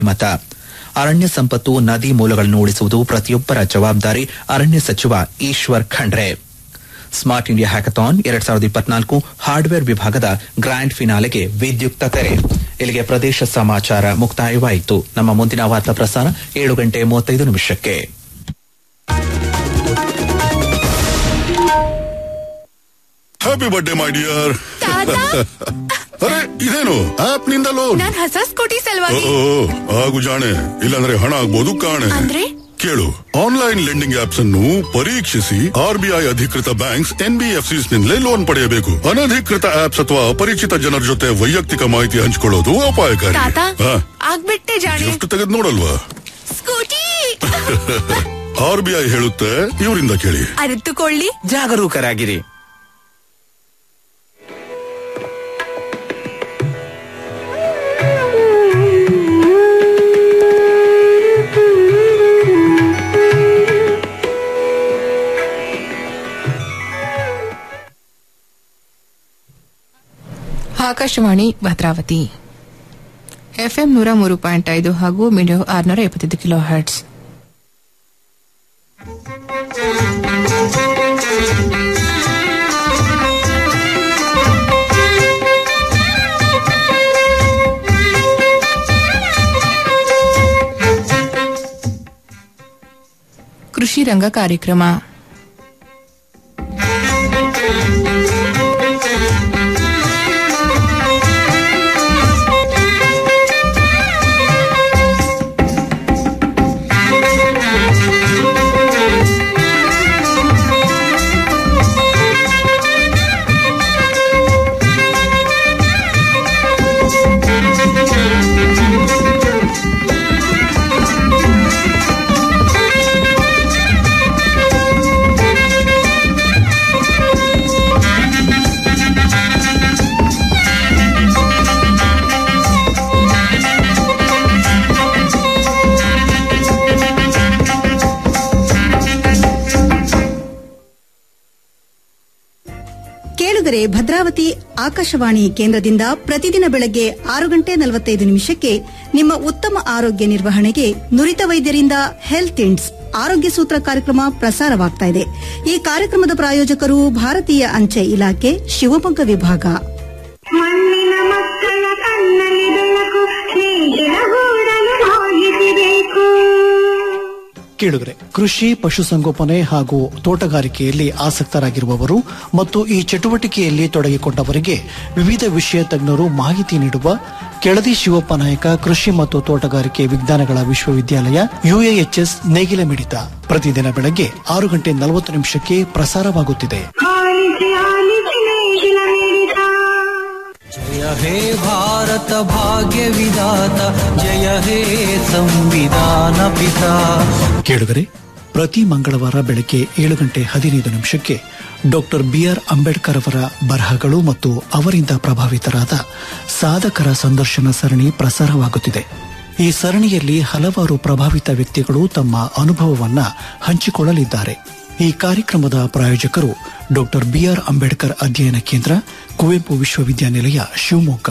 ಮತ ಅರಣ್ಯ ಸಂಪತ್ತು ನದಿ ಮೂಲಗಳನ್ನು ಉಳಿಸುವುದು ಪ್ರತಿಯೊಬ್ಬರ ಜವಾಬ್ದಾರಿ ಅರಣ್ಯ ಸಚಿವ Eshwar Khandre smart India hackathon ಎರಡ್ ಸಾವಿರದ ಇಪ್ಪತ್ನಾಲ್ಕು ಹಾರ್ಡ್ವೇರ್ ವಿಭಾಗದ ಗ್ರ್ಯಾಂಡ್ ಫಿನಾಲೆಗೆ ವಿದ್ಯುಕ್ತ ತೆರೆ ಇಲ್ಲಿಗೆ ಪ್ರದೇಶ ಸಮಾಚಾರ ಮುಕ್ತಾಯವಾಯಿತು ನಮ್ಮ ಮುಂದಿನ ವಾರ್ತಾ ಪ್ರಸಾರ ಏಳು ಗಂಟೆ ಮೂವತ್ತೈದು ನಿಮಿಷಕ್ಕೆ ಹ್ಯಾಪಿ ಬರ್ಡೇ ಮೈ ಡಿಯರ್ ಅರೆ ಇದೇನು ಆಪ್ ನಿಂದ ಲೋನ್ ನಾನ್ ಹೊಸ ಸ್ಕೂಟಿ ಸಲುವಾಗಿ ಆಗು ಜಾಣೆ ಇಲ್ಲಾಂದ್ರೆ ಹಣ ಆಗ್ಬೋದು ಕಾಣೆ ಅಂದ್ರೆ ಕೇಳು ಆನ್ಲೈನ್ ಲೆಂಡಿಂಗ್ ಆಪ್ಸ್ ಅನ್ನು ಪರೀಕ್ಷಿಸಿ ಆರ್ಬಿಐ ಅಧಿಕೃತ ಬ್ಯಾಂಕ್ಸ್ ಎನ್ಬಿಎಫ್ಸಿಸ್ ನಿಂದಲೇ ಲೋನ್ ಪಡೆಯಬೇಕು ಅನಧಿಕೃತ ಆಪ್ಸ್ ಅಥವಾ ಅಪರಿಚಿತ ಜನರ ಜೊತೆ ವೈಯಕ್ತಿಕ ಮಾಹಿತಿ ಹಂಚಿಕೊಳ್ಳೋದು ಅಪಾಯಕಾರಿ ತಾತ ಹಾ, ಆಗ್ಬಿಟ್ಟೆ ಜಾಣೆ ಗಿಫ್ಟ್ ತೆಗೆದು ನೋಡಲ್ವಾ ಸ್ಕೂಟಿ ಆರ್ಬಿಐ ಹೇಳುತ್ತೆ ಇವರಿಂದ ಕೇಳಿ ಅರಿತುಕೊಳ್ಳಿ ಜಾಗರೂಕರಾಗಿರಿ ಆಕಾಶವಾಣಿ ಭದ್ರಾವತಿ ಎಫ್ಎಂ ನೂರ ಮೂರು ಪಾಯಿಂಟ್ ಐದು ಹಾಗೂ ಮೀಡಿಯೋ ಆರ್ನೂರ ಎಪ್ಪತ್ತೈದು ಕಿಲೋ ಹರ್ಟ್ಸ್ ಕೃಷಿ ರಂಗ ಕಾರ್ಯಕ್ರಮ ಕೇಳುಗರೆ ಭದ್ರಾವತಿ ಆಕಾಶವಾಣಿ ಕೇಂದ್ರದಿಂದ ಪ್ರತಿದಿನ ಬೆಳಗ್ಗೆ ಆರು ಗಂಟೆ ನಲವತ್ತೈದು ನಿಮಿಷಕ್ಕೆ ನಿಮ್ಮ ಉತ್ತಮ ಆರೋಗ್ಯ ನಿರ್ವಹಣೆಗೆ ನುರಿತ ವೈದ್ಯರಿಂದ ಹೆಲ್ತ್ ಇಂಡ್ಸ್ ಆರೋಗ್ಯ ಸೂತ್ರ ಕಾರ್ಯಕ್ರಮ ಪ್ರಸಾರವಾಗ್ತಾ ಇದೆ ಈ ಕಾರ್ಯಕ್ರಮದ ಪ್ರಾಯೋಜಕರು ಭಾರತೀಯ ಅಂಚೆ ಇಲಾಖೆ ಶಿವಮೊಗ್ಗ ವಿಭಾಗ ಮಣ್ಣಿನ ಮಕ್ಕಳ ಕಣ್ಣಲ್ಲಿ ಬೆಳಕು ಸ್ನೇಹಿತರ ಗೂಡಲು ಹೋಗಿಸಬೇಕು ಕೇಳುಗರೆ ಕೃಷಿ ಪಶುಸಂಗೋಪನೆ ಹಾಗೂ ತೋಟಗಾರಿಕೆಯಲ್ಲಿ ಆಸಕ್ತರಾಗಿರುವವರು ಮತ್ತು ಈ ಚಟುವಟಿಕೆಯಲ್ಲಿ ತೊಡಗಿಕೊಂಡವರಿಗೆ ವಿವಿಧ ವಿಷಯ ತಜ್ಞರು ಮಾಹಿತಿ ನೀಡುವ ಕೆಳದಿ ಶಿವಪ್ಪ ನಾಯಕ ಕೃಷಿ ಮತ್ತು ತೋಟಗಾರಿಕೆ ವಿಜ್ಞಾನಗಳ ವಿಶ್ವವಿದ್ಯಾಲಯ ಯುಎಎಚ್ಎಸ್ ನೇಗಿಲ ಮಿಡಿತ ಪ್ರತಿದಿನ ಬೆಳಗ್ಗೆ ಆರು ಗಂಟೆ ನಲವತ್ತು ನಿಮಿಷಕ್ಕೆ ಪ್ರಸಾರವಾಗುತ್ತಿದೆ ಆಲಿಸಿ ಆಲಿಸಿ ನೇಗಿಲ ಮಿಡಿತ जय हे भारत भाग्य विधाता जय हे संविधान पिता ಕೇಳುಗರೆ ಪ್ರತಿ ಮಂಗಳವಾರ ಬೆಳಗ್ಗೆ ಏಳು ಗಂಟೆ ಹದಿನೈದು ನಿಮಿಷಕ್ಕೆ ಡಾಕ್ಟರ್ ಬಿಆರ್ ಅಂಬೇಡ್ಕರ್ ಅವರ ಬರಹಗಳು ಮತ್ತು ಅವರಿಂದ ಪ್ರಭಾವಿತರಾದ ಸಾಧಕರ ಸಂದರ್ಶನ ಸರಣಿ ಪ್ರಸಾರವಾಗುತ್ತಿದೆ ಈ ಸರಣಿಯಲ್ಲಿ ಹಲವಾರು ಪ್ರಭಾವಿತ ವ್ಯಕ್ತಿಗಳು ತಮ್ಮ ಅನುಭವವನ್ನ ಹಂಚಿಕೊಳ್ಳಲಿದ್ದಾರೆ ಈ ಕಾರ್ಯಕ್ರಮದ ಪ್ರಾಯೋಜಕರು ಡಾಕ್ಟರ್ ಬಿಆರ್ ಅಂಬೇಡ್ಕರ್ ಅಧ್ಯಯನ ಕೇಂದ್ರ ಕುವೆಂಪು ವಿಶ್ವವಿದ್ಯಾನಿಲಯ ಶಿವಮೊಗ್ಗ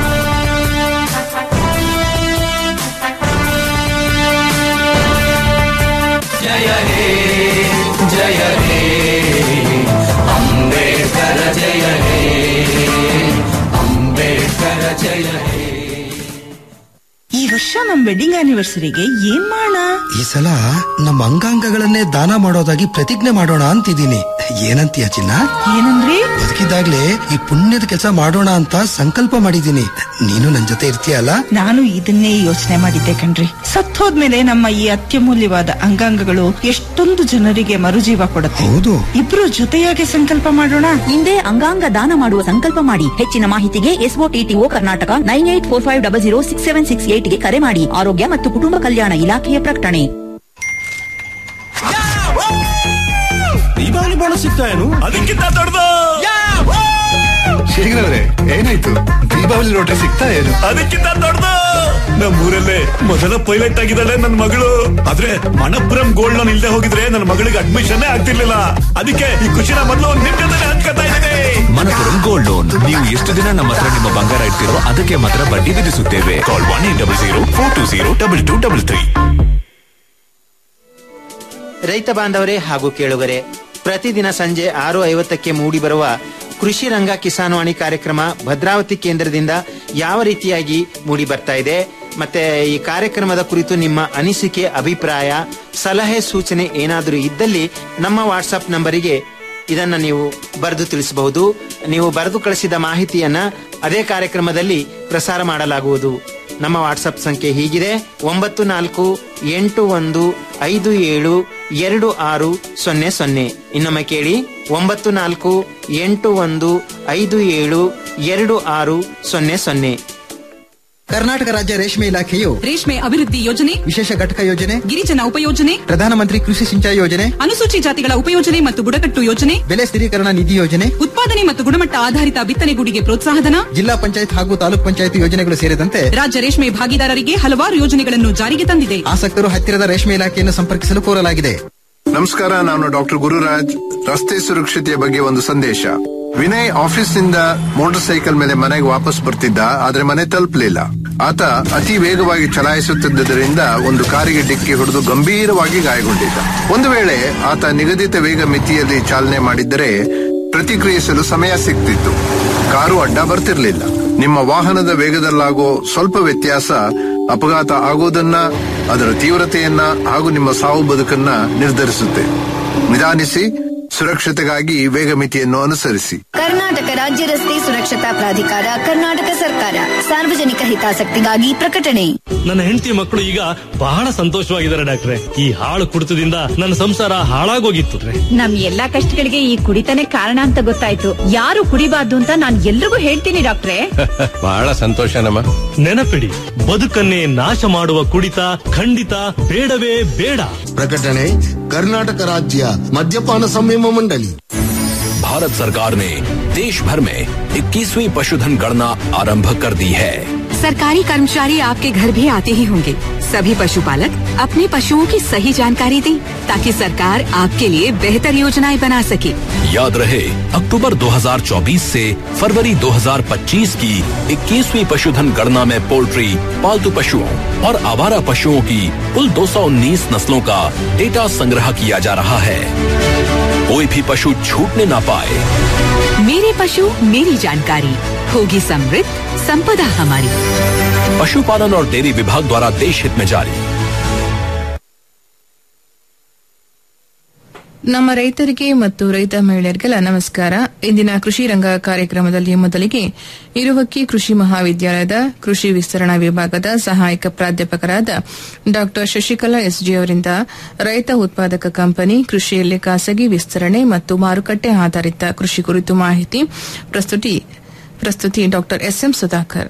जय हे जय हे अम्बेडकर जय हे अम्बेडकर जय हे ಈ ವರ್ಷ ನಮ್ ವೆಡ್ಡಿಂಗ್ ಆನಿವರ್ಸರಿಗೆ ಏನ್ ಮಾಡೋಣ ಈ ಸಲ ನಮ್ಮ ಅಂಗಾಂಗಗಳನ್ನೇ ದಾನ ಮಾಡೋದಾಗಿ ಪ್ರತಿಜ್ಞೆ ಮಾಡೋಣ ಅಂತಿದ್ದೀನಿ ಏನಂತೀಯ ಚಿನ್ನ ಏನಂದ್ರಿ ಬದುಕಿದಾಗ್ಲೇ ಈ ಪುಣ್ಯದ ಕೆಲಸ ಮಾಡೋಣ ಅಂತ ಸಂಕಲ್ಪ ಮಾಡಿದ್ದೀನಿ ನೀನು ನನ್ ಜೊತೆ ಇರ್ತೀಯಲ್ಲ ನಾನು ಇದನ್ನೇ ಯೋಚನೆ ಮಾಡಿದ್ದೆ ಕಣ್ರಿ ಸತ್ತೋದ್ಮೇಲೆ ನಮ್ಮ ಈ ಅತ್ಯಮೂಲ್ಯವಾದ ಅಂಗಾಂಗಗಳು ಎಷ್ಟೊಂದು ಜನರಿಗೆ ಮರುಜೀವ ಕೊಡುತ್ತೆ ಹೌದು ಇಬ್ರು ಜೊತೆಯಾಗಿ ಸಂಕಲ್ಪ ಮಾಡೋಣ ಹಿಂದೆ ಅಂಗಾಂಗ ದಾನ ಮಾಡುವ ಸಂಕಲ್ಪ ಮಾಡಿ ಹೆಚ್ಚಿನ ಮಾಹಿತಿಗೆ SOTTO Karnataka nine eight four five double zero six seven six ಏಟ್ಗೆ ಕರೆ ಮಾಡಿ ಆರೋಗ್ಯ ಮತ್ತು ಕುಟುಂಬ ಕಲ್ಯಾಣ ಇಲಾಖೆಯ ಪ್ರಕಟಣೆ ದೀಪಾವಳಿ ಬೋನಸ್ ಸಿಗ್ತಾ ಏನು ಅದಕ್ಕಿಂತ ದೊಡ್ಡದು ಶೇಖರವ್ರೆ ಏನಾಯ್ತು ದೀಪಾವಳಿ ರೋಟ್ರಿ ಸಿಗ್ತಾ ಏನು ಅದಕ್ಕಿಂತ ದೊಡ್ಡದು ನಮ್ಮೂರಲ್ಲೇ ಮೊದಲ ಪೈಲಟ್ ಆಗಿದ್ದಾಳೆ ನನ್ನ ಮಗಳು ಆದ್ರೆ ಮಣಪುರಂ ಗೋಲ್ಡ್ ಲೋನ್ ಇಲ್ಲದೆ ಹೋಗಿದ್ರೆ ನನ್ನ ಮಗಳಿಗೆ ಅಡ್ಮಿಷನ್ ಆಗ್ತಿರ್ಲಿಲ್ಲ ಅದಕ್ಕೆ ಈ ಖುಷಿನ ಮೊದಲು ನಿಮ್ ಜೊತೆ ಹಂಚ್ಕೊತಾ ಇದ್ದೀನಿ ಮನಪುರಂ ಗೋಲ್ಡ್ ಲೋನ್ ನೀವು ಎಷ್ಟು ದಿನ ನಮ್ಮ ಹತ್ರ ನಿಮ್ಮ ಬಂಗಾರ ಇಡ್ತೀರೋ ಅದಕ್ಕೆ ಮಾತ್ರ ಬಡ್ಡಿ ವಿಧಿಸುತ್ತೇವೆ call one eight double zero four two zero double two double three ರೈತ ಬಾಂಧವರೇ ಹಾಗೂ ಕೇಳುಗರೆ ಪ್ರತಿದಿನ ಸಂಜೆ ಆರು ಐವತ್ತಕ್ಕೆ ಮೂಡಿಬರುವ ಕೃಷಿ ರಂಗ ಕಿಸಾನ್ವಾಣಿ ಕಾರ್ಯಕ್ರಮ ಭದ್ರಾವತಿ ಕೇಂದ್ರದಿಂದ ಯಾವ ರೀತಿಯಾಗಿ ಮೂಡಿ ಬರ್ತಾ ಇದೆ ಮತ್ತೆ ಈ ಕಾರ್ಯಕ್ರಮದ ಕುರಿತು ನಿಮ್ಮ ಅನಿಸಿಕೆ ಅಭಿಪ್ರಾಯ ಸಲಹೆ ಸೂಚನೆ ಏನಾದರೂ ಇದ್ದಲ್ಲಿ ನಮ್ಮ ವಾಟ್ಸಪ್ ನಂಬರಿಗೆ ಇದನ್ನ ನೀವು ಬರೆದು ತಿಳಿಸಬಹುದು ನೀವು ಬರೆದು ಕಳಿಸಿದ ಮಾಹಿತಿಯನ್ನ ಅದೇ ಕಾರ್ಯಕ್ರಮದಲ್ಲಿ ಪ್ರಸಾರ ಮಾಡಲಾಗುವುದು ನಮ್ಮ ವಾಟ್ಸಪ್ ಸಂಖ್ಯೆ ಹೀಗಿದೆ ಒಂಬತ್ತು ನಾಲ್ಕು ಎಂಟು ಒಂದು ಐದು ಏಳು ಎರಡು ಆರು ಸೊನ್ನೆ ಸೊನ್ನೆ ಇನ್ನೊಮ್ಮೆ ಕೇಳಿ ಒಂಬತ್ತು ನಾಲ್ಕು ಎಂಟು ಒಂದು ಐದು ಏಳು ಎರಡು ಆರು ಸೊನ್ನೆ ಸೊನ್ನೆ ಕರ್ನಾಟಕ ರಾಜ್ಯ ರೇಷ್ಮೆ ಇಲಾಖೆಯು ರೇಷ್ಮೆ ಅಭಿವೃದ್ಧಿ ಯೋಜನೆ ವಿಶೇಷ ಘಟಕ ಯೋಜನೆ ಗಿರಿಜನ ಉಪಯೋಜನೆ ಪ್ರಧಾನಮಂತ್ರಿ ಕೃಷಿ ಸಿಂಚಾಯಿ ಯೋಜನೆ ಅನುಸೂಚಿ ಜಾತಿಗಳ ಉಪಯೋಜನೆ ಮತ್ತು ಬುಡಕಟ್ಟು ಯೋಜನೆ ಬೆಲೆ ಸ್ಥಿರೀಕರಣ ನಿಧಿ ಯೋಜನೆ ಉತ್ಪಾದನೆ ಮತ್ತು ಗುಣಮಟ್ಟ ಆಧಾರಿತ ಬಿತ್ತನೆಗೂಡಿಗೆ ಪ್ರೋತ್ಸಾಹಧನ ಜಿಲ್ಲಾ ಪಂಚಾಯತ್ ಹಾಗೂ ತಾಲೂಕ್ ಪಂಚಾಯತ್ ಯೋಜನೆಗಳು ಸೇರಿದಂತೆ ರಾಜ್ಯ ರೇಷ್ಮೆ ಭಾಗಿದಾರರಿಗೆ ಹಲವಾರು ಯೋಜನೆಗಳನ್ನು ಜಾರಿಗೆ ತಂದಿದೆ ಆಸಕ್ತರು ಹತ್ತಿರದ ರೇಷ್ಮೆ ಇಲಾಖೆಯನ್ನು ಸಂಪರ್ಕಿಸಲು ಕೋರಲಾಗಿದೆ ನಮಸ್ಕಾರ ನಾನು ಡಾಕ್ಟರ್ ಗುರುರಾಜ್ ರಸ್ತೆ ಸುರಕ್ಷತೆಯ ಬಗ್ಗೆ ಒಂದು ಸಂದೇಶ ವಿನಯ್ ಆಫೀಸ್ನಿಂದ ಮೋಟಾರ್ ಸೈಕಲ್ ಮೇಲೆ ಮನೆಗೆ ವಾಪಸ್ ಬರ್ತಿದ್ದ ಆದ್ರೆ ಮನೆ ತಲುಪಲಿಲ್ಲ ಆತ ಅತಿ ವೇಗವಾಗಿ ಚಲಾಯಿಸುತ್ತಿದ್ದರಿಂದ ಒಂದು ಕಾರಿಗೆ ಡಿಕ್ಕಿ ಹೊಡೆದು ಗಂಭೀರವಾಗಿ ಗಾಯಗೊಂಡಿದ್ದ ಒಂದು ವೇಳೆ ಆತ ನಿಗದಿತ ವೇಗ ಮಿತಿಯಲ್ಲಿ ಚಾಲನೆ ಮಾಡಿದ್ದರೆ ಪ್ರತಿಕ್ರಿಯಿಸಲು ಸಮಯ ಸಿಗ್ತಿತ್ತು ಕಾರು ಅಡ್ಡ ಬರ್ತಿರ್ಲಿಲ್ಲ ನಿಮ್ಮ ವಾಹನದ ವೇಗದಲ್ಲಾಗೋ ಸ್ವಲ್ಪ ವ್ಯತ್ಯಾಸ ಅಪಘಾತ ಆಗೋದನ್ನ ಅದರ ತೀವ್ರತೆಯನ್ನ ಹಾಗೂ ನಿಮ್ಮ ಸಾವು ಬದುಕನ್ನ ನಿರ್ಧರಿಸುತ್ತೆ ನಿಧಾನಿಸಿ ಸುರಕ್ಷತೆಗಾಗಿ ವೇಗ ಮಿತಿಯನ್ನು ಅನುಸರಿಸಿ ಕರ್ನಾಟಕ ರಾಜ್ಯ ರಸ್ತೆ ಸುರಕ್ಷತಾ ಪ್ರಾಧಿಕಾರ ಕರ್ನಾಟಕ ಸರ್ಕಾರ ಸಾರ್ವಜನಿಕ ಹಿತಾಸಕ್ತಿಗಾಗಿ ಪ್ರಕಟಣೆ ನನ್ನ ಹೆಂಡತಿ ಮಕ್ಕಳು ಈಗ ಬಹಳ ಸಂತೋಷವಾಗಿದ್ದಾರೆ ಡಾಕ್ಟ್ರೆ ಈ ಹಾಳು ಕುಡಿತದಿಂದ ನನ್ನ ಸಂಸಾರ ಹಾಳಾಗೋಗಿತ್ತು ನಮ್ ಎಲ್ಲಾ ಕಷ್ಟಗಳಿಗೆ ಈ ಕುಡಿತಾನೆ ಕಾರಣ ಅಂತ ಗೊತ್ತಾಯ್ತು ಯಾರು ಕುಡಿಬಾರ್ದು ಅಂತ ನಾನ್ ಎಲ್ರಿಗೂ ಹೇಳ್ತೀನಿ ಡಾಕ್ಟ್ರೆ ಬಹಳ ಸಂತೋಷನಮ್ಮ ನೆನಪಿಡಿ ಬದುಕನ್ನೇ ನಾಶ ಮಾಡುವ ಕುಡಿತ ಖಂಡಿತ ಬೇಡವೇ ಬೇಡ ಪ್ರಕಟಣೆ ಕರ್ನಾಟಕ ರಾಜ್ಯ ಮದ್ಯಪಾನ ಸಂಯಮ ಮಂಡಳಿ भारत सरकार ने देश भर में 21वीं पशुधन गणना आरंभ कर दी है सरकारी कर्मचारी आपके घर भी आते ही होंगे सभी पशुपालक अपने पशुओं की सही जानकारी दें ताकि सरकार आपके लिए बेहतर योजनाएं बना सके याद रहे अक्टूबर 2024 से फरवरी 2025 की 21वीं पशुधन गणना में पोल्ट्री पालतू पशुओं और आवारा पशुओं की कुल 219 नस्लों का डेटा संग्रह किया जा रहा है कोई भी पशु छूटने ना पाए मेरे पशु मेरी जानकारी होगी समृद्ध संपदा हमारी पशुपालन और डेयरी विभाग द्वारा देश हित में जारी ನಮ್ಮ ರೈತರಿಗೆ ಮತ್ತು ರೈತ ಮಹಿಳೆಯರಿಗೆಲ್ಲ ನಮಸ್ಕಾರ ಇಂದಿನ ಕೃಷಿ ರಂಗ ಕಾರ್ಯಕ್ರಮದಲ್ಲಿ ಮೊದಲಿಗೆ ಇರುವಕ್ಕಿ ಕೃಷಿ ಮಹಾವಿದ್ಯಾಲಯದ ಕೃಷಿ ವಿಸ್ತರಣಾ ವಿಭಾಗದ ಸಹಾಯಕ ಪ್ರಾಧ್ಯಾಪಕರಾದ ಡಾ ಶಶಿಕಲಾ ಎಸ್ಜಿ ಅವರಿಂದ ರೈತ ಉತ್ಪಾದಕ ಕಂಪನಿ ಕೃಷಿಯಲ್ಲಿ ಖಾಸಗಿ ವಿಸ್ತರಣೆ ಮತ್ತು ಮಾರುಕಟ್ಟೆ ಆಧಾರಿತ ಕೃಷಿ ಕುರಿತು ಮಾಹಿತಿ ಪ್ರಸ್ತುತಿ ಪ್ರಸ್ತುತಿ ಡಾ ಎಸ್ಎಂ ಸುಧಾಕರ್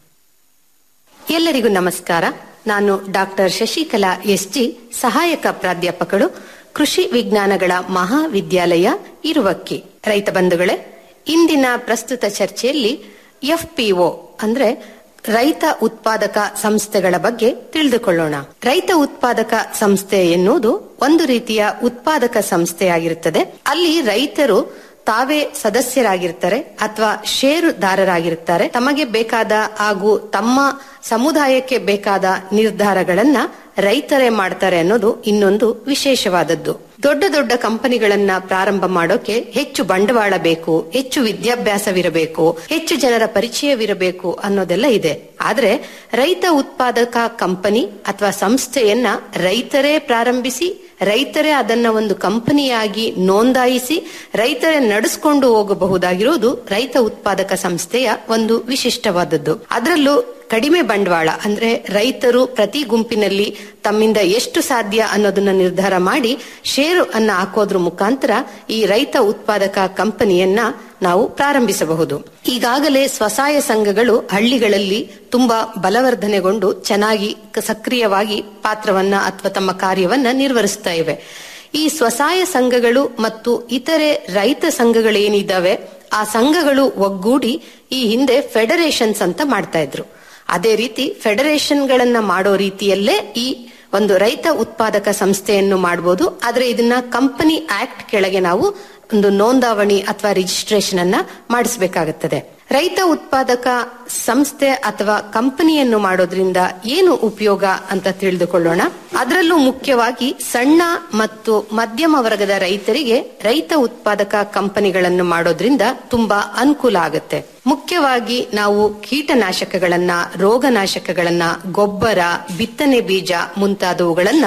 ಎಲ್ಲರಿಗೂ ನಮಸ್ಕಾರ ನಾನು ಡಾಕ್ಟರ್ ಶಶಿಕಲಾ ಎಸ್ಜಿ ಸಹಾಯಕ ಪ್ರಾಧ್ಯಾಪಕಳು ಕೃಷಿ ವಿಜ್ಞಾನಗಳ ಮಹಾವಿದ್ಯಾಲಯ ಇರುವಕ್ಕಿ ರೈತ ಬಂಧುಗಳೇ ಇಂದಿನ ಪ್ರಸ್ತುತ ಚರ್ಚೆಯಲ್ಲಿ ಎಫ್ಪಿಒ ಅಂದ್ರೆ ರೈತ ಉತ್ಪಾದಕ ಸಂಸ್ಥೆಗಳ ಬಗ್ಗೆ ತಿಳಿದುಕೊಳ್ಳೋಣ ರೈತ ಉತ್ಪಾದಕ ಸಂಸ್ಥೆ ಎನ್ನುವುದು ಒಂದು ರೀತಿಯ ಉತ್ಪಾದಕ ಸಂಸ್ಥೆಯಾಗಿರುತ್ತದೆ ಅಲ್ಲಿ ರೈತರು ತಾವೇ ಸದಸ್ಯರಾಗಿರ್ತಾರೆ ಅಥವಾ ಷೇರುದಾರರಾಗಿರ್ತಾರೆ ತಮಗೆ ಬೇಕಾದ ಹಾಗೂ ತಮ್ಮ ಸಮುದಾಯಕ್ಕೆ ಬೇಕಾದ ನಿರ್ಧಾರಗಳನ್ನ ರೈತರೇ ಮಾಡ್ತಾರೆ ಅನ್ನೋದು ಇನ್ನೊಂದು ವಿಶೇಷವಾದದ್ದು ದೊಡ್ಡ ದೊಡ್ಡ ಕಂಪನಿಗಳನ್ನ ಪ್ರಾರಂಭ ಮಾಡೋಕೆ ಹೆಚ್ಚು ಬಂಡವಾಳ ಬೇಕು ಹೆಚ್ಚು ವಿದ್ಯಾಭ್ಯಾಸವಿರಬೇಕು ಹೆಚ್ಚು ಜನರ ಪರಿಚಯವಿರಬೇಕು ಅನ್ನೋದೆಲ್ಲ ಇದೆ ಆದ್ರೆ ರೈತ ಉತ್ಪಾದಕ ಕಂಪನಿ ಅಥವಾ ಸಂಸ್ಥೆಯನ್ನ ರೈತರೇ ಪ್ರಾರಂಭಿಸಿ ರೈತರೇ ಅದನ್ನ ಒಂದು ಕಂಪನಿಯಾಗಿ ನೋಂದಾಯಿಸಿ ರೈತರೇ ನಡೆಸ್ಕೊಂಡು ಹೋಗಬಹುದಾಗಿರುವುದು ರೈತ ಉತ್ಪಾದಕ ಸಂಸ್ಥೆಯ ಒಂದು ವಿಶಿಷ್ಟವಾದದ್ದು ಅದರಲ್ಲೂ ಕಡಿಮೆ ಬಂಡವಾಳ ಅಂದ್ರೆ ರೈತರು ಪ್ರತಿ ಗುಂಪಿನಲ್ಲಿ ತಮ್ಮಿಂದ ಎಷ್ಟು ಸಾಧ್ಯ ಅನ್ನೋದನ್ನ ನಿರ್ಧಾರ ಮಾಡಿ ಷೇರು ಅನ್ನ ಹಾಕೋದ್ರ ಮುಖಾಂತರ ಈ ರೈತ ಉತ್ಪಾದಕ ಕಂಪನಿಯನ್ನ ನಾವು ಪ್ರಾರಂಭಿಸಬಹುದು ಈಗಾಗಲೇ ಸ್ವಸಹಾಯ ಸಂಘಗಳು ಹಳ್ಳಿಗಳಲ್ಲಿ ತುಂಬಾ ಬಲವರ್ಧನೆಗೊಂಡು ಚೆನ್ನಾಗಿ ಸಕ್ರಿಯವಾಗಿ ಪಾತ್ರವನ್ನ ಅಥವಾ ತಮ್ಮ ಕಾರ್ಯವನ್ನ ನಿರ್ವಹಿಸ್ತಾ ಇವೆ ಈ ಸ್ವಸಹಾಯ ಸಂಘಗಳು ಮತ್ತು ಇತರೆ ರೈತ ಸಂಘಗಳೇನಿದ್ದಾವೆ ಆ ಸಂಘಗಳು ಒಗ್ಗೂಡಿ ಈ ಹಿಂದೆ ಫೆಡರೇಷನ್ಸ್ ಅಂತ ಮಾಡ್ತಾ ಇದ್ರು ಅದೇ ರೀತಿ ಫೆಡರೇಷನ್ ಗಳನ್ನ ಮಾಡೋ ರೀತಿಯಲ್ಲೇ ಈ ಒಂದು ರೈತ ಉತ್ಪಾದಕ ಸಂಸ್ಥೆಯನ್ನು ಮಾಡಬಹುದು ಆದ್ರೆ ಇದನ್ನ ಕಂಪನಿ ಆಕ್ಟ್ ಕೆಳಗೆ ನಾವು ಒಂದು ನೋಂದಾವಣಿ ಅಥವಾ ರಿಜಿಸ್ಟ್ರೇಷನ್ ಅನ್ನ ಮಾಡಿಸಬೇಕಾಗುತ್ತದೆ ರೈತ ಉತ್ಪಾದಕ ಸಂಸ್ಥೆ ಅಥವಾ ಕಂಪನಿಯನ್ನು ಮಾಡೋದ್ರಿಂದ ಏನು ಉಪಯೋಗ ಅಂತ ತಿಳಿದುಕೊಳ್ಳೋಣ ಅದರಲ್ಲೂ ಮುಖ್ಯವಾಗಿ ಸಣ್ಣ ಮತ್ತು ಮಧ್ಯಮ ವರ್ಗದ ರೈತರಿಗೆ ರೈತ ಉತ್ಪಾದಕ ಕಂಪನಿಗಳನ್ನು ಮಾಡೋದ್ರಿಂದ ತುಂಬಾ ಅನುಕೂಲ ಆಗುತ್ತೆ ಮುಖ್ಯವಾಗಿ ನಾವು ಕೀಟನಾಶಕಗಳನ್ನ ರೋಗನಾಶಕಗಳನ್ನ ಗೊಬ್ಬರ ಬಿತ್ತನೆ ಬೀಜ ಮುಂತಾದವುಗಳನ್ನ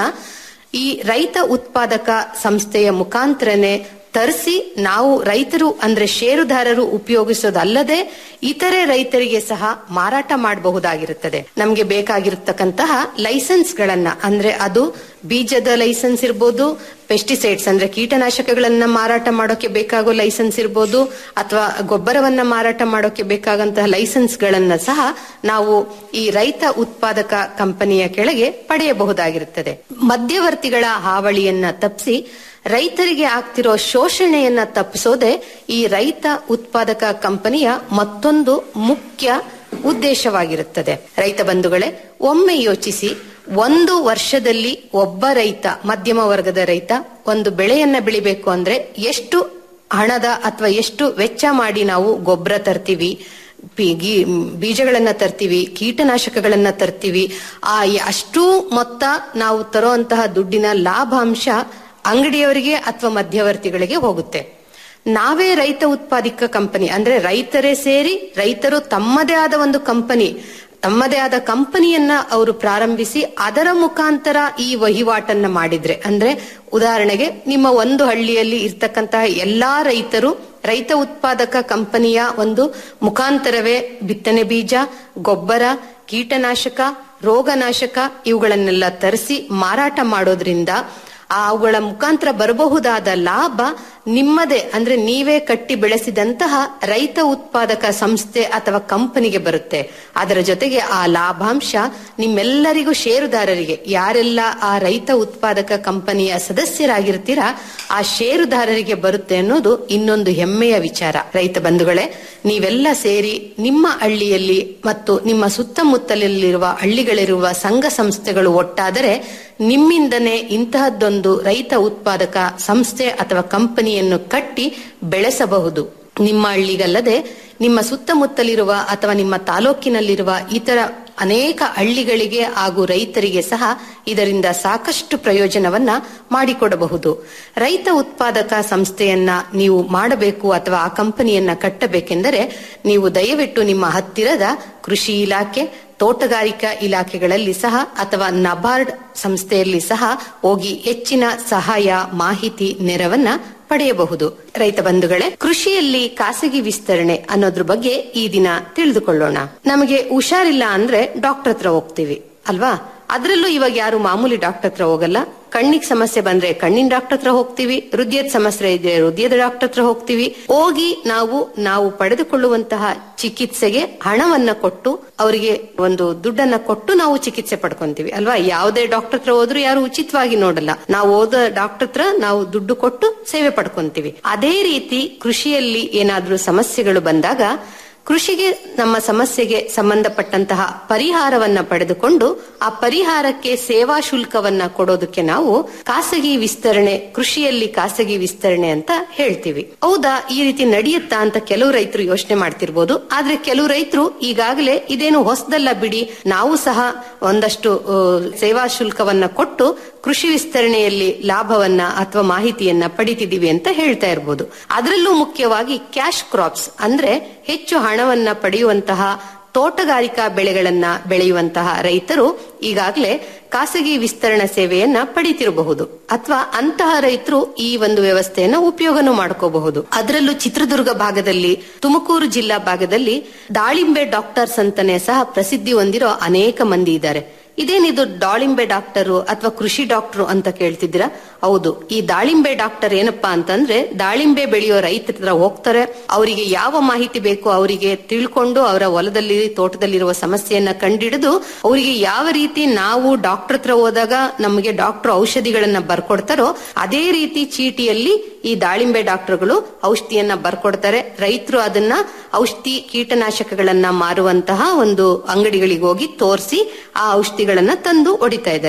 ಈ ರೈತ ಉತ್ಪಾದಕ ಸಂಸ್ಥೆಯ ಮುಖಾಂತರನೇ ತರಿಸಿ ನಾವು ರೈತರು ಅಂದ್ರೆ ಷೇರುದಾರರು ಉಪಯೋಗಿಸೋದಲ್ಲದೆ ಇತರೆ ರೈತರಿಗೆ ಸಹ ಮಾರಾಟ ಮಾಡಬಹುದಾಗಿರುತ್ತದೆ ನಮಗೆ ಬೇಕಾಗಿರತಕ್ಕಂತಹ ಲೈಸೆನ್ಸ್ ಗಳನ್ನ ಅಂದ್ರೆ ಅದು ಬೀಜದ ಲೈಸೆನ್ಸ್ ಇರ್ಬೋದು ಪೆಸ್ಟಿಸೈಡ್ಸ್ ಅಂದ್ರೆ ಕೀಟನಾಶಕಗಳನ್ನ ಮಾರಾಟ ಮಾಡೋಕೆ ಬೇಕಾಗೋ ಲೈಸೆನ್ಸ್ ಇರ್ಬೋದು ಅಥವಾ ಗೊಬ್ಬರವನ್ನ ಮಾರಾಟ ಮಾಡೋಕೆ ಬೇಕಾಗಂತಹ ಲೈಸೆನ್ಸ್ ಗಳನ್ನ ಸಹ ನಾವು ಈ ರೈತ ಉತ್ಪಾದಕ ಕಂಪನಿಯ ಕೆಳಗೆ ಪಡೆಯಬಹುದಾಗಿರುತ್ತದೆ ಮಧ್ಯವರ್ತಿಗಳ ಹಾವಳಿಯನ್ನ ತಪ್ಪಿಸಿ ರೈತರಿಗೆ ಆಗ್ತಿರೋ ಶೋಷಣೆಯನ್ನ ತಪ್ಪಿಸೋದೇ ಈ ರೈತ ಉತ್ಪಾದಕ ಕಂಪನಿಯ ಮತ್ತೊಂದು ಮುಖ್ಯ ಉದ್ದೇಶವಾಗಿರುತ್ತದೆ ರೈತ ಬಂಧುಗಳೇ ಒಮ್ಮೆ ಯೋಚಿಸಿ ಒಂದು ವರ್ಷದಲ್ಲಿ ಒಬ್ಬ ರೈತ ಮಧ್ಯಮ ವರ್ಗದ ರೈತ ಒಂದು ಬೆಳೆಯನ್ನ ಬೆಳಿಬೇಕು ಅಂದ್ರೆ ಎಷ್ಟು ಹಣದ ಅಥವಾ ಎಷ್ಟು ವೆಚ್ಚ ಮಾಡಿ ನಾವು ಗೊಬ್ಬರ ತರ್ತೀವಿ ಬಿ- ಗಿ- ಬೀಜಗಳನ್ನ ತರ್ತೀವಿ ಕೀಟನಾಶಕಗಳನ್ನ ತರ್ತೀವಿ ಆ ಅಷ್ಟು ಮೊತ್ತ ನಾವು ತರುವಂತಹ ದುಡ್ಡಿನ ಲಾಭಾಂಶ ಅಂಗಡಿಯವರಿಗೆ ಅಥವಾ ಮಧ್ಯವರ್ತಿಗಳಿಗೆ ಹೋಗುತ್ತೆ ನಾವೇ ರೈತ ಉತ್ಪಾದಕ ಕಂಪನಿ ಅಂದ್ರೆ ರೈತರೇ ಸೇರಿ ರೈತರು ತಮ್ಮದೇ ಆದ ಒಂದು ಕಂಪನಿ ತಮ್ಮದೇ ಆದ ಕಂಪನಿಯನ್ನ ಅವರು ಪ್ರಾರಂಭಿಸಿ ಅದರ ಮುಖಾಂತರ ಈ ವಹಿವಾಟನ್ನ ಮಾಡಿದ್ರೆ ಅಂದ್ರೆ ಉದಾಹರಣೆಗೆ ನಿಮ್ಮ ಒಂದು ಹಳ್ಳಿಯಲ್ಲಿ ಇರ್ತಕ್ಕಂತಹ ಎಲ್ಲಾ ರೈತರು ರೈತ ಉತ್ಪಾದಕ ಕಂಪನಿಯ ಒಂದು ಮುಖಾಂತರವೇ ಬಿತ್ತನೆ ಬೀಜ ಗೊಬ್ಬರ ಕೀಟನಾಶಕ ರೋಗನಾಶಕ ಇವುಗಳನ್ನೆಲ್ಲ ತರಿಸಿ ಮಾರಾಟ ಮಾಡೋದ್ರಿಂದ ಆ ಅವುಗಳ ಮುಖಾಂತರ ಬರಬಹುದಾದ ಲಾಭ ನಿಮ್ಮದೇ ಅಂದ್ರೆ ನೀವೇ ಕಟ್ಟಿ ಬೆಳೆಸಿದಂತಹ ರೈತ ಉತ್ಪಾದಕ ಸಂಸ್ಥೆ ಅಥವಾ ಕಂಪನಿಗೆ ಬರುತ್ತೆ ಅದರ ಜೊತೆಗೆ ಆ ಲಾಭಾಂಶ ನಿಮ್ಮೆಲ್ಲರಿಗೂ ಷೇರುದಾರರಿಗೆ ಯಾರೆಲ್ಲ ಆ ರೈತ ಉತ್ಪಾದಕ ಕಂಪನಿಯ ಸದಸ್ಯರಾಗಿರ್ತೀರಾ ಆ ಷೇರುದಾರರಿಗೆ ಬರುತ್ತೆ ಅನ್ನೋದು ಇನ್ನೊಂದು ಹೆಮ್ಮೆಯ ವಿಚಾರ ರೈತ ಬಂಧುಗಳೇ ನೀವೆಲ್ಲ ಸೇರಿ ನಿಮ್ಮ ಹಳ್ಳಿಯಲ್ಲಿ ಮತ್ತು ನಿಮ್ಮ ಸುತ್ತಮುತ್ತಲಲ್ಲಿರುವ ಹಳ್ಳಿಗಳಿರುವ ಸಂಘ ಸಂಸ್ಥೆಗಳು ಒಟ್ಟಾದರೆ ನಿಮ್ಮಿಂದನೇ ಇಂತಹದ್ದೊಂದು ರೈತ ಉತ್ಪಾದಕ ಸಂಸ್ಥೆ ಅಥವಾ ಕಂಪನಿಯನ್ನು ಕಟ್ಟಿ ಬೆಳೆಸಬಹುದು ನಿಮ್ಮ ಹಳ್ಳಿಗಲ್ಲದೆ ನಿಮ್ಮ ಸುತ್ತಮುತ್ತಲಿರುವ ಅಥವಾ ನಿಮ್ಮ ತಾಲೂಕಿನಲ್ಲಿರುವ ಇತರ ಅನೇಕ ಹಳ್ಳಿಗಳಿಗೆ ಹಾಗೂ ರೈತರಿಗೆ ಸಹ ಇದರಿಂದ ಸಾಕಷ್ಟು ಪ್ರಯೋಜನವನ್ನ ಮಾಡಿಕೊಡಬಹುದು ರೈತ ಉತ್ಪಾದಕ ಸಂಸ್ಥೆಯನ್ನ ನೀವು ಮಾಡಬೇಕು ಅಥವಾ ಆ ಕಂಪನಿಯನ್ನ ಕಟ್ಟಬೇಕೆಂದರೆ ನೀವು ದಯವಿಟ್ಟು ನಿಮ್ಮ ಹತ್ತಿರದ ಕೃಷಿ ಇಲಾಖೆ ತೋಟಗಾರಿಕಾ ಇಲಾಖೆಗಳಲ್ಲಿ ಸಹ ಅಥವಾ ನಬಾರ್ಡ್ ಸಂಸ್ಥೆಯಲ್ಲಿ ಸಹ ಹೋಗಿ ಹೆಚ್ಚಿನ ಸಹಾಯ ಮಾಹಿತಿ ನೆರವನ್ನ ಪಡೆಯಬಹುದು ರೈತ ಬಂಧುಗಳೇ ಕೃಷಿಯಲ್ಲಿ ಖಾಸಗಿ ವಿಸ್ತರಣೆ ಅನ್ನೋದ್ರ ಬಗ್ಗೆ ಈ ದಿನ ತಿಳಿದುಕೊಳ್ಳೋಣ ನಮಗೆ ಹುಷಾರಿಲ್ಲ ಅಂದ್ರೆ ಡಾಕ್ಟರ್ ಹತ್ರ ಹೋಗ್ತೀವಿ ಅಲ್ವಾ ಅದ್ರಲ್ಲೂ ಇವಾಗ ಯಾರು ಮಾಮೂಲಿ ಡಾಕ್ಟರ್ ಹತ್ರ ಹೋಗಲ್ಲ ಕಣ್ಣಿಗೆ ಸಮಸ್ಯೆ ಬಂದ್ರೆ ಕಣ್ಣಿನ ಡಾಕ್ಟರ್ ಹತ್ರ ಹೋಗ್ತೀವಿ ಹೃದಯದ ಸಮಸ್ಯೆ ಇದ್ರೆ ಹೃದಯದ ಡಾಕ್ಟರ್ ಹತ್ರ ಹೋಗ್ತೀವಿ ಹೋಗಿ ನಾವು ನಾವು ಪಡೆದುಕೊಳ್ಳುವಂತಹ ಚಿಕಿತ್ಸೆಗೆ ಹಣವನ್ನ ಕೊಟ್ಟು ಅವರಿಗೆ ಒಂದು ದುಡ್ಡನ್ನ ಕೊಟ್ಟು ನಾವು ಚಿಕಿತ್ಸೆ ಪಡ್ಕೊಂತೀವಿ ಅಲ್ವಾ ಯಾವುದೇ ಡಾಕ್ಟರ್ ಹತ್ರ ಹೋದ್ರು ಯಾರು ಉಚಿತವಾಗಿ ನೋಡಲ್ಲ ನಾವು ಹೋದ ಡಾಕ್ಟರ್ ಹತ್ರ ನಾವು ದುಡ್ಡು ಕೊಟ್ಟು ಸೇವೆ ಪಡ್ಕೊಂತೀವಿ ಅದೇ ರೀತಿ ಕೃಷಿಯಲ್ಲಿ ಏನಾದ್ರೂ ಸಮಸ್ಯೆಗಳು ಬಂದಾಗ ಕೃಷಿಗೆ ನಮ್ಮ ಸಮಸ್ಯೆಗೆ ಸಂಬಂಧಪಟ್ಟಂತಹ ಪರಿಹಾರವನ್ನ ಪಡೆದುಕೊಂಡು ಆ ಪರಿಹಾರಕ್ಕೆ ಸೇವಾ ಶುಲ್ಕವನ್ನ ಕೊಡೋದಕ್ಕೆ ನಾವು ಖಾಸಗಿ ವಿಸ್ತರಣೆ ಕೃಷಿಯಲ್ಲಿ ಖಾಸಗಿ ವಿಸ್ತರಣೆ ಅಂತ ಹೇಳ್ತೀವಿ ಹೌದಾ ಈ ರೀತಿ ನಡೆಯುತ್ತಾ ಅಂತ ಕೆಲವು ರೈತರು ಯೋಚನೆ ಮಾಡ್ತಿರ್ಬೋದು ಆದ್ರೆ ಕೆಲವು ರೈತರು ಈಗಾಗಲೇ ಇದೇನು ಹೊಸದಲ್ಲ ಬಿಡಿ ನಾವು ಸಹ ಒಂದಷ್ಟು ಆ, ಸೇವಾ ಶುಲ್ಕವನ್ನ ಕೊಟ್ಟು ಕೃಷಿ ವಿಸ್ತರಣೆಯಲ್ಲಿ ಲಾಭವನ್ನ ಅಥವಾ ಮಾಹಿತಿಯನ್ನ ಪಡಿತಿದೀವಿ ಅಂತ ಹೇಳ್ತಾ ಇರ್ಬೋದು ಅದರಲ್ಲೂ ಮುಖ್ಯವಾಗಿ ಕ್ಯಾಶ್ ಕ್ರಾಪ್ಸ್ ಅಂದ್ರೆ ಹೆಚ್ಚು ಹಣವನ್ನ ಪಡೆಯುವಂತಹ ತೋಟಗಾರಿಕಾ ಬೆಳೆಗಳನ್ನ ಬೆಳೆಯುವಂತಹ ರೈತರು ಈಗಾಗಲೇ ಖಾಸಗಿ ವಿಸ್ತರಣಾ ಸೇವೆಯನ್ನ ಪಡಿತಿರಬಹುದು ಅಥವಾ ಅಂತಹ ರೈತರು ಈ ಒಂದು ವ್ಯವಸ್ಥೆಯನ್ನ ಉಪಯೋಗನೂ ಮಾಡ್ಕೋಬಹುದು ಅದರಲ್ಲೂ ಚಿತ್ರದುರ್ಗ ಭಾಗದಲ್ಲಿ ತುಮಕೂರು ಜಿಲ್ಲಾ ಭಾಗದಲ್ಲಿ ದಾಳಿಂಬೆ ಡಾಕ್ಟರ್ಸ್ ಅಂತಾನೆ ಸಹ ಪ್ರಸಿದ್ಧಿ ಹೊಂದಿರೋ ಅನೇಕ ಮಂದಿ ಇದ್ದಾರೆ ಇದೇನಿದು ದಾಳಿಂಬೆ ಡಾಕ್ಟರು ಅಥವಾ ಕೃಷಿ ಡಾಕ್ಟರು ಅಂತ ಕೇಳ್ತಿದ್ದೀರಾ ಹೌದು ಈ ದಾಳಿಂಬೆ ಡಾಕ್ಟರ್ ಏನಪ್ಪಾ ಅಂತಂದ್ರೆ ದಾಳಿಂಬೆ ಬೆಳೆಯೋ ರೈತರ ಹತ್ರ ಹೋಗ್ತಾರೆ ಅವರಿಗೆ ಯಾವ ಮಾಹಿತಿ ಬೇಕು ಅವರಿಗೆ ತಿಳ್ಕೊಂಡು ಅವರ ಹೊಲದಲ್ಲಿ ತೋಟದಲ್ಲಿರುವ ಸಮಸ್ಯೆಯನ್ನ ಕಂಡಿಡಿದು ಅವರಿಗೆ ಯಾವ ರೀತಿ ನಾವು ಡಾಕ್ಟರ್ ಹತ್ರ ಹೋದಾಗ ನಮಗೆ ಡಾಕ್ಟರ್ ಔಷಧಿಗಳನ್ನ ಬರ್ಕೊಡ್ತಾರೋ ಅದೇ ರೀತಿ ಚೀಟಿಯಲ್ಲಿ ಈ ದಾಳಿಂಬೆ ಡಾಕ್ಟರ್ಗಳು ಔಷಧಿಯನ್ನ ಬರ್ಕೊಡ್ತಾರೆ ರೈತರು ಅದನ್ನ ಔಷಧಿ ಕೀಟನಾಶಕಗಳನ್ನ ಮಾರುವಂತಹ ಒಂದು ಅಂಗಡಿಗಳಿಗೆ ಹೋಗಿ ತೋರಿಸಿ ಆ ಔಷಧಿಗಳನ್ನ ತಂದು ಹೊಡಿತಾ ಇದ್ದಾರೆ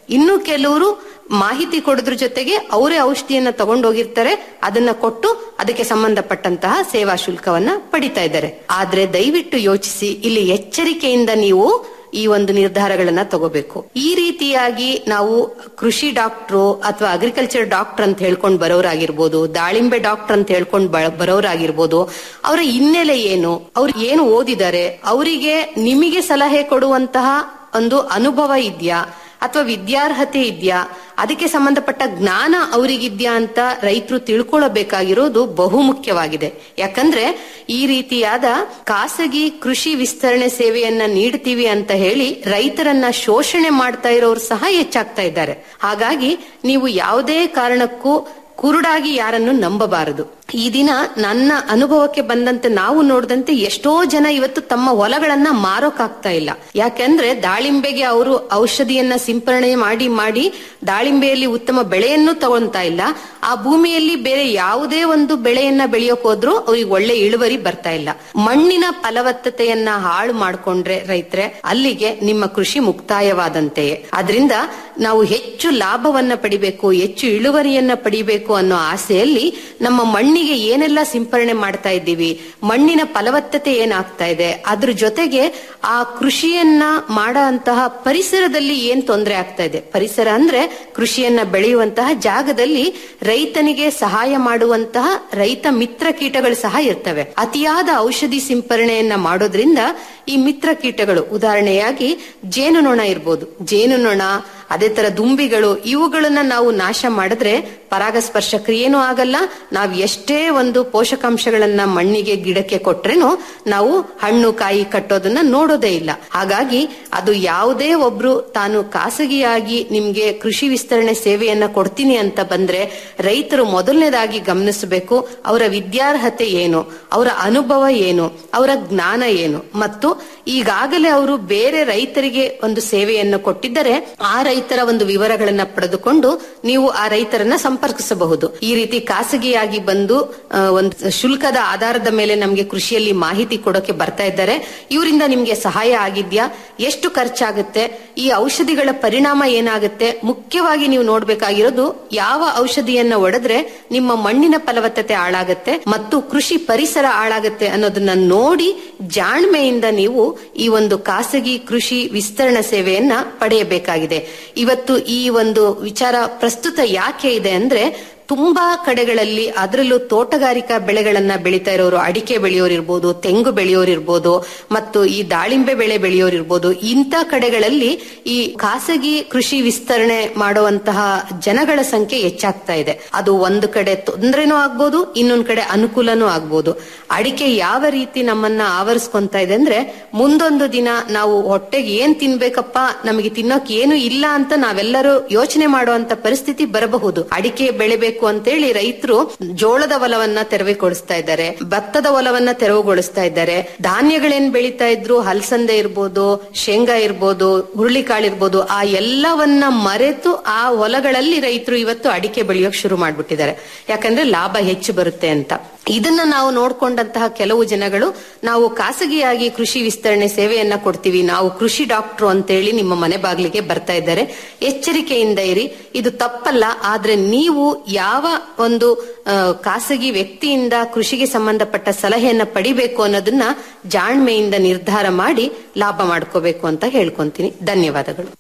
ಇನ್ನು ಕೆಲವರು ಮಾಹಿತಿ ಕೊಡೋದ್ರ ಜೊತೆಗೆ ಅವರೇ ಔಷಧಿಯನ್ನ ತಗೊಂಡೋಗಿರ್ತಾರೆ ಅದನ್ನ ಕೊಟ್ಟು ಅದಕ್ಕೆ ಸಂಬಂಧಪಟ್ಟಂತಹ ಸೇವಾ ಶುಲ್ಕವನ್ನ ಪಡಿತಾ ಇದ್ದಾರೆ ಆದ್ರೆ ದಯವಿಟ್ಟು ಯೋಚಿಸಿ ಇಲ್ಲಿ ಎಚ್ಚರಿಕೆಯಿಂದ ನೀವು ಈ ಒಂದು ನಿರ್ಧಾರಗಳನ್ನ ತಗೋಬೇಕು ಈ ರೀತಿಯಾಗಿ ನಾವು ಕೃಷಿ ಡಾಕ್ಟ್ರು ಅಥವಾ ಅಗ್ರಿಕಲ್ಚರ್ ಡಾಕ್ಟರ್ ಅಂತ ಹೇಳ್ಕೊಂಡು ಬರೋರಾಗಿರ್ಬೋದು ದಾಳಿಂಬೆ ಡಾಕ್ಟರ್ ಅಂತ ಹೇಳ್ಕೊಂಡು ಬ- ಬರೋರಾಗಿರ್ಬೋದು ಅವರ ಹಿನ್ನೆಲೆ ಏನು ಅವ್ರು ಏನು ಓದಿದ್ದಾರೆ ಅವರಿಗೆ ನಿಮಗೆ ಸಲಹೆ ಕೊಡುವಂತಹ ಒಂದು ಅನುಭವ ಇದೆಯಾ ಅಥವಾ ವಿದ್ಯಾರ್ಹತೆ ಇದೆಯಾ ಅದಕ್ಕೆ ಸಂಬಂಧಪಟ್ಟ ಜ್ಞಾನ ಅವರಿಗಿದ್ಯಾ ಅಂತ ರೈತರು ತಿಳ್ಕೊಳ್ಳಬೇಕಾಗಿರೋದು ಬಹುಮುಖ್ಯವಾಗಿದೆ ಯಾಕಂದ್ರೆ ಈ ರೀತಿಯಾದ ಖಾಸಗಿ ಕೃಷಿ ವಿಸ್ತರಣೆ ಸೇವೆಯನ್ನ ನೀಡ್ತೀವಿ ಅಂತ ಹೇಳಿ ರೈತರನ್ನ ಶೋಷಣೆ ಮಾಡ್ತಾ ಇರೋರು ಸಹ ಹೆಚ್ಚಾಗ್ತಾ ಇದ್ದಾರೆ ಹಾಗಾಗಿ ನೀವು ಯಾವುದೇ ಕಾರಣಕ್ಕೂ ಕುರುಡಾಗಿ ಯಾರನ್ನು ನಂಬಬಾರದು ಈ ದಿನ ನನ್ನ ಅನುಭವಕ್ಕೆ ಬಂದಂತೆ ನಾವು ನೋಡಿದಂತೆ ಎಷ್ಟೋ ಜನ ಇವತ್ತು ತಮ್ಮ ಹೊಲಗಳನ್ನ ಮಾರೋಕಾಗ್ತಾ ಇಲ್ಲ ಯಾಕೆಂದ್ರೆ ದಾಳಿಂಬೆಗೆ ಅವರು ಔಷಧಿಯನ್ನ ಸಿಂಪರಣೆ ಮಾಡಿ ಮಾಡಿ ದಾಳಿಂಬೆಯಲ್ಲಿ ಉತ್ತಮ ಬೆಳೆಯನ್ನು ತಗೊಂತಾ ಇಲ್ಲ ಆ ಭೂಮಿಯಲ್ಲಿ ಬೇರೆ ಯಾವುದೇ ಒಂದು ಬೆಳೆಯನ್ನ ಬೆಳೆಯೋಕ್ ಹೋದ್ರೂ ಅವ್ರಿಗೆ ಒಳ್ಳೆ ಇಳುವರಿ ಬರ್ತಾ ಇಲ್ಲ ಮಣ್ಣಿನ ಫಲವತ್ತತೆಯನ್ನ ಹಾಳು ಮಾಡ್ಕೊಂಡ್ರೆ ರೈತರೆ ಅಲ್ಲಿಗೆ ನಿಮ್ಮ ಕೃಷಿ ಮುಕ್ತಾಯವಾದಂತೆಯೇ ಅದರಿಂದ ನಾವು ಹೆಚ್ಚು ಲಾಭವನ್ನ ಪಡಿಬೇಕು ಹೆಚ್ಚು ಇಳುವರಿಯನ್ನ ಪಡಿಬೇಕು ಅನ್ನೋ ಆಸೆಯಲ್ಲಿ ನಮ್ಮ ಮಣ್ಣಿಗೆ ಏನೆಲ್ಲ ಸಿಂಪರಣೆ ಮಾಡ್ತಾ ಇದ್ದೀವಿ ಮಣ್ಣಿನ ಫಲವತ್ತತೆ ಏನಾಗ್ತಾ ಇದೆ ಅದ್ರ ಜೊತೆಗೆ ಆ ಕೃಷಿಯನ್ನ ಮಾಡೋ ಅಂತಹ ಪರಿಸರದಲ್ಲಿ ಏನ್ ತೊಂದರೆ ಆಗ್ತಾ ಇದೆ ಪರಿಸರ ಅಂದ್ರೆ ಕೃಷಿಯನ್ನ ಬೆಳೆಯುವಂತಹ ಜಾಗದಲ್ಲಿ ರೈತನಿಗೆ ಸಹಾಯ ಮಾಡುವಂತಹ ರೈತ ಮಿತ್ರ ಕೀಟಗಳು ಸಹ ಇರ್ತವೆ ಅತಿಯಾದ ಔಷಧಿ ಸಿಂಪರಣೆಯನ್ನ ಮಾಡೋದ್ರಿಂದ ಈ ಮಿತ್ರ ಕೀಟಗಳು ಉದಾಹರಣೆಯಾಗಿ ಜೇನುನೊಣ ಇರ್ಬೋದು ಜೇನುನೊಣ ಅದೇ ತರ ದುಂಬಿಗಳು ಇವುಗಳನ್ನ ನಾವು ನಾಶ ಮಾಡಿದ್ರೆ ಪರಾಗಸ್ಪರ್ಶ ಕ್ರಿಯೆನೂ ಆಗಲ್ಲ ನಾವು ಎಷ್ಟೇ ಒಂದು ಪೋಷಕಾಂಶಗಳನ್ನ ಮಣ್ಣಿಗೆ ಗಿಡಕ್ಕೆ ಕೊಟ್ರೇನು ನಾವು ಹಣ್ಣು ಕಾಯಿ ಕಟ್ಟೋದನ್ನ ನೋಡೋದೇ ಇಲ್ಲ ಹಾಗಾಗಿ ಅದು ಯಾವುದೇ ಒಬ್ರು ತಾನು ಖಾಸಗಿಯಾಗಿ ನಿಮ್ಗೆ ಕೃಷಿ ವಿಸ್ತರಣೆ ಸೇವೆಯನ್ನ ಕೊಡ್ತೀನಿ ಅಂತ ಬಂದ್ರೆ ರೈತರು ಮೊದಲನೇದಾಗಿ ಗಮನಿಸಬೇಕು ಅವರ ವಿದ್ಯಾರ್ಹತೆ ಏನು ಅವರ ಅನುಭವ ಏನು ಅವರ ಜ್ಞಾನ ಏನು ಮತ್ತು ಈಗಾಗಲೇ ಅವರು ಬೇರೆ ರೈತರಿಗೆ ಒಂದು ಸೇವೆಯನ್ನು ಕೊಟ್ಟಿದ್ದರೆ ಆ ರೈತರ ಒಂದು ವಿವರಗಳನ್ನ ಪಡೆದುಕೊಂಡು ನೀವು ಆ ರೈತರನ್ನ ಸಂಪರ್ಕಿಸಬಹುದು ಈ ರೀತಿ ಖಾಸಗಿಯಾಗಿ ಬಂದು ಆ, ಒಂದು ಶುಲ್ಕದ ಆಧಾರದ ಮೇಲೆ ನಮಗೆ ಕೃಷಿಯಲ್ಲಿ ಮಾಹಿತಿ ಕೊಡೋಕೆ ಬರ್ತಾ ಇದ್ದಾರೆ ಇವರಿಂದ ನಿಮ್ಗೆ ಸಹಾಯ ಆಗಿದ್ಯಾ ಎಷ್ಟು ಖರ್ಚಾಗುತ್ತೆ ಈ ಔಷಧಿಗಳ ಪರಿಣಾಮ ಏನಾಗುತ್ತೆ ಮುಖ್ಯವಾಗಿ ನೀವು ನೋಡ್ಬೇಕಾಗಿರೋದು ಯಾವ ಔಷಧಿಯನ್ನ ಒಡೆದ್ರೆ ನಿಮ್ಮ ಮಣ್ಣಿನ ಫಲವತ್ತತೆ ಹಾಳಾಗತ್ತೆ ಮತ್ತು ಕೃಷಿ ಪರಿಸರ ಹಾಳಾಗತ್ತೆ ಅನ್ನೋದನ್ನ ನೋಡಿ ಜಾಣ್ಮೆಯಿಂದ ನೀವು ಈ ಒಂದು ಖಾಸಗಿ ಕೃಷಿ ವಿಸ್ತರಣಾ ಸೇವೆಯನ್ನ ಪಡೆಯಬೇಕಾಗಿದೆ ಇವತ್ತು ಈ ಒಂದು ವಿಚಾರ ಪ್ರಸ್ತುತ ಯಾಕೆ ಇದೆ ಅಂದ್ರೆ ತುಂಬಾ ಕಡೆಗಳಲ್ಲಿ ಅದರಲ್ಲೂ ತೋಟಗಾರಿಕಾ ಬೆಳೆಗಳನ್ನ ಬೆಳೀತಾ ಇರೋರು ಅಡಿಕೆ ಬೆಳೆಯೋರಿರ್ಬೋದು ತೆಂಗು ಬೆಳೆಯೋರಿರ್ಬೋದು ಮತ್ತು ಈ ದಾಳಿಂಬೆ ಬೆಳೆ ಬೆಳೆಯೋರಿರ್ಬೋದು ಇಂಥ ಕಡೆಗಳಲ್ಲಿ ಈ ಖಾಸಗಿ ಕೃಷಿ ವಿಸ್ತರಣೆ ಮಾಡುವಂತಹ ಜನಗಳ ಸಂಖ್ಯೆ ಹೆಚ್ಚಾಗ್ತಾ ಇದೆ ಅದು ಒಂದು ಕಡೆ ತೊಂದರೆನೂ ಆಗ್ಬೋದು ಇನ್ನೊಂದ್ ಕಡೆ ಅನುಕೂಲನೂ ಆಗ್ಬೋದು ಅಡಿಕೆ ಯಾವ ರೀತಿ ನಮ್ಮನ್ನ ಆವರಿಸ್ಕೊಂತ ಇದೆ ಅಂದ್ರೆ ಮುಂದೊಂದು ದಿನ ನಾವು ಹೊಟ್ಟೆಗೆ ಏನ್ ತಿನ್ಬೇಕಪ್ಪ ನಮಗೆ ತಿನ್ನೋಕ್ ಏನು ಇಲ್ಲ ಅಂತ ನಾವೆಲ್ಲರೂ ಯೋಚನೆ ಮಾಡುವಂತ ಪರಿಸ್ಥಿತಿ ಬರಬಹುದು ಅಡಿಕೆ ಬೆಳೆಬೇಕು ಅಂತೇಳಿ ರೈತರು ಜೋಳದ ಹೊಲವನ್ನ ತೆರವುಗೊಳಿಸ್ತಾ ಇದ್ದಾರೆ ಭತ್ತದ ಹೊಲವನ್ನ ತೆರವುಗೊಳಿಸ್ತಾ ಇದ್ದಾರೆ ಧಾನ್ಯಗಳೇನ್ ಬೆಳೀತಾ ಇದ್ರು ಹಲಸಂದೆ ಇರ್ಬೋದು ಶೇಂಗಾ ಇರ್ಬೋದು ಹುರುಳಿಕಾಳು ಇರ್ಬೋದು ಆ ಎಲ್ಲವನ್ನ ಮರೆತು ಆ ಹೊಲಗಳಲ್ಲಿ ರೈತರು ಇವತ್ತು ಅಡಿಕೆ ಬೆಳೆಯೋಕ್ ಶುರು ಮಾಡ್ಬಿಟ್ಟಿದ್ದಾರೆ ಯಾಕಂದ್ರೆ ಲಾಭ ಹೆಚ್ಚು ಬರುತ್ತೆ ಅಂತ ಇದನ್ನ ನಾವು ನೋಡ್ಕೊಂಡಂತಹ ಕೆಲವು ಜನಗಳು ನಾವು ಖಾಸಗಿಯಾಗಿ ಕೃಷಿ ವಿಸ್ತರಣೆ ಸೇವೆಯನ್ನ ಕೊಡ್ತೀವಿ ನಾವು ಕೃಷಿ ಡಾಕ್ಟ್ರು ಅಂತೇಳಿ ನಿಮ್ಮ ಮನೆ ಬಾಗಿಲಿಗೆ ಬರ್ತಾ ಇದ್ದಾರೆ ಎಚ್ಚರಿಕೆಯಿಂದ ಇರಿ ಇದು ತಪ್ಪಲ್ಲ ಆದ್ರೆ ನೀವು ಯಾವ ಒಂದು ಆ, ಖಾಸಗಿ ವ್ಯಕ್ತಿಯಿಂದ ಕೃಷಿಗೆ ಸಂಬಂಧಪಟ್ಟ ಸಲಹೆಯನ್ನ ಪಡಿಬೇಕು ಅನ್ನೋದನ್ನ ಜಾಣ್ಮೆಯಿಂದ ನಿರ್ಧಾರ ಮಾಡಿ ಲಾಭ ಮಾಡ್ಕೋಬೇಕು ಅಂತ ಹೇಳ್ಕೊಂತೀನಿ ಧನ್ಯವಾದಗಳು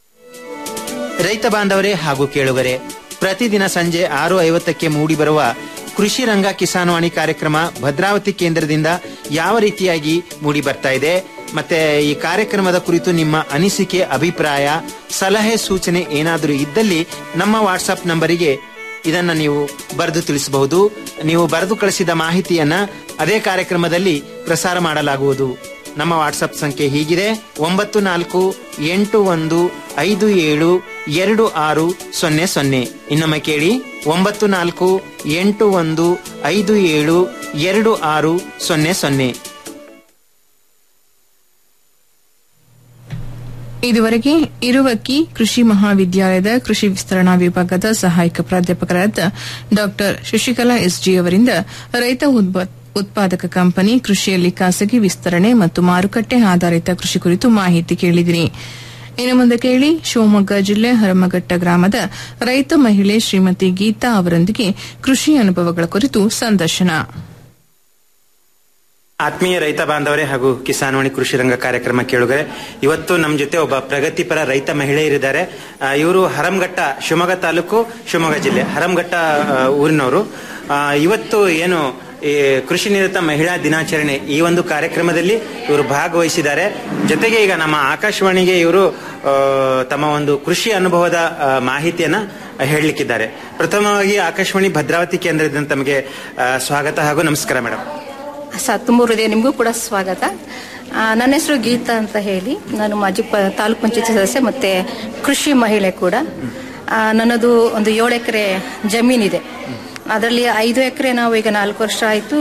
ರೈತ ಬಾಂಧವರೇ ಹಾಗೂ ಕೇಳುಗರೆ ಪ್ರತಿದಿನ ಸಂಜೆ ಆರು ಐವತ್ತಕ್ಕೆ ಮೂಡಿಬರುವ ಕೃಷಿ ರಂಗ ಕಿಸಾನ್ವಾಣಿ ಕಾರ್ಯಕ್ರಮ ಭದ್ರಾವತಿ ಕೇಂದ್ರದಿಂದ ಯಾವ ರೀತಿಯಾಗಿ ಮೂಡಿ ಬರ್ತಾ ಇದೆ ಮತ್ತೆ ಈ ಕಾರ್ಯಕ್ರಮದ ಕುರಿತು ನಿಮ್ಮ ಅನಿಸಿಕೆ ಅಭಿಪ್ರಾಯ ಸಲಹೆ ಸೂಚನೆ ಏನಾದರೂ ಇದ್ದಲ್ಲಿ ನಮ್ಮ ವಾಟ್ಸ್ಆಪ್ ನಂಬರಿಗೆ ಇದನ್ನ ನೀವು ಬರೆದು ತಿಳಿಸಬಹುದು ನೀವು ಬರೆದು ಕಳಿಸಿದ ಮಾಹಿತಿಯನ್ನ ಅದೇ ಕಾರ್ಯಕ್ರಮದಲ್ಲಿ ಪ್ರಸಾರ ಮಾಡಲಾಗುವುದು ನಮ್ಮ ವಾಟ್ಸಪ್ ಸಂಖ್ಯೆ ಹೀಗಿದೆ ಒಂಬತ್ತು ನಾಲ್ಕು ಎಂಟು ಒಂದು ಐದು ಏಳು ಎರಡು ಆರು ಸೊನ್ನೆ ಸೊನ್ನೆ ಇನ್ನೊಮ್ಮೆ ಕೇಳಿ ಒಂಬತ್ತು ನಾಲ್ಕು ಎಂಟು ಒಂದು ಐದು ಏಳು ಎರಡು ಆರು ಸೊನ್ನೆ ಸೊನ್ನೆ ಇದುವರೆಗೆ ಇರುವಕ್ಕಿ ಕೃಷಿ ಮಹಾವಿದ್ಯಾಲಯದ ಕೃಷಿ ವಿಸ್ತರಣಾ ವಿಭಾಗದ ಸಹಾಯಕ ಪ್ರಾಧ್ಯಾಪಕರಾದ ಡಾ ಶಶಿಕಲಾ ಎಸ್ಜಿ ಅವರಿಂದ ರೈತ ಉದ್ಭ- ಉತ್ಪಾದಕ ಕಂಪನಿ ಕೃಷಿಯಲ್ಲಿ ಖಾಸಗಿ ವಿಸ್ತರಣೆ ಮತ್ತು ಮಾರುಕಟ್ಟೆ ಆಧಾರಿತ ಕೃಷಿ ಕುರಿತು ಮಾಹಿತಿ ಕೇಳಿದಿರಿ ಇನ್ನು ಮುಂದೆ ಕೇಳಿ ಶಿವಮೊಗ್ಗ ಜಿಲ್ಲೆ ಹರಮಘಟ್ಟ ಗ್ರಾಮದ ರೈತ ಮಹಿಳೆ ಶ್ರೀಮತಿ ಗೀತಾ ಅವರೊಂದಿಗೆ ಕೃಷಿ ಅನುಭವಗಳ ಕುರಿತು ಸಂದರ್ಶನ ಆತ್ಮೀಯ ರೈತ ಬಾಂಧವರೇ ಹಾಗೂ ಕಿಸಾನ್ವಾಣಿ ಕೃಷಿ ರಂಗ ಕಾರ್ಯಕ್ರಮ ಕೇಳುಗರೆ ಇವತ್ತು ನಮ್ಮ ಜೊತೆ ಒಬ್ಬ ಪ್ರಗತಿಪರ ರೈತ ಮಹಿಳೆಯರಿದ್ದಾರೆ ಆ, ಇವರು ಹರಂಘಟ್ಟ ಶಿವಮೊಗ್ಗ ತಾಲೂಕು ಶಿವಮೊಗ್ಗ ಜಿಲ್ಲೆ ಹರಂಘಟ್ಟ ಆ, ಊರಿನವರು ಆ, ಇವತ್ತು ಏನು ಈ ಕೃಷಿ ನಿರತ ಮಹಿಳಾ ದಿನಾಚರಣೆ ಈ ಒಂದು ಕಾರ್ಯಕ್ರಮದಲ್ಲಿ ಇವರು ಭಾಗವಹಿಸಿದ್ದಾರೆ ಜೊತೆಗೆ ಈಗ ನಮ್ಮ ಆಕಾಶವಾಣಿಗೆ ಇವರು ಆ, ತಮ್ಮ ಒಂದು ಕೃಷಿ ಅನುಭವದ ಆ, ಮಾಹಿತಿಯನ್ನ ಹೇಳಲಿಕ್ಕಿದ್ದಾರೆ ಪ್ರಥಮವಾಗಿ ಆಕಾಶವಾಣಿ ಭದ್ರಾವತಿ ಕೇಂದ್ರದಿಂದ ತಮಗೆ ಆ, ಸ್ವಾಗತ ಹಾಗೂ ನಮಸ್ಕಾರ ಮೇಡಮ್ ಸ ತುಂಬ ಹೃದಯ ನಿಮಗೂ ಕೂಡ ಸ್ವಾಗತ ಆ, ನನ್ನ ಹೆಸರು ಗೀತಾ ಅಂತ ಹೇಳಿ ನಾನು ಮಾಜಿ ಪ ತಾಲೂಕ್ ಪಂಚಾಯತ್ ಸದಸ್ಯ ಮತ್ತೆ ಕೃಷಿ ಮಹಿಳೆ ಕೂಡ ಆ, ನನ್ನದು ಒಂದು ಏಳು ಎಕರೆ ಜಮೀನಿದೆ ಅದರಲ್ಲಿ ಐದು ಎಕರೆ ನಾವು ಈಗ ನಾಲ್ಕು ವರ್ಷ ಆಯಿತು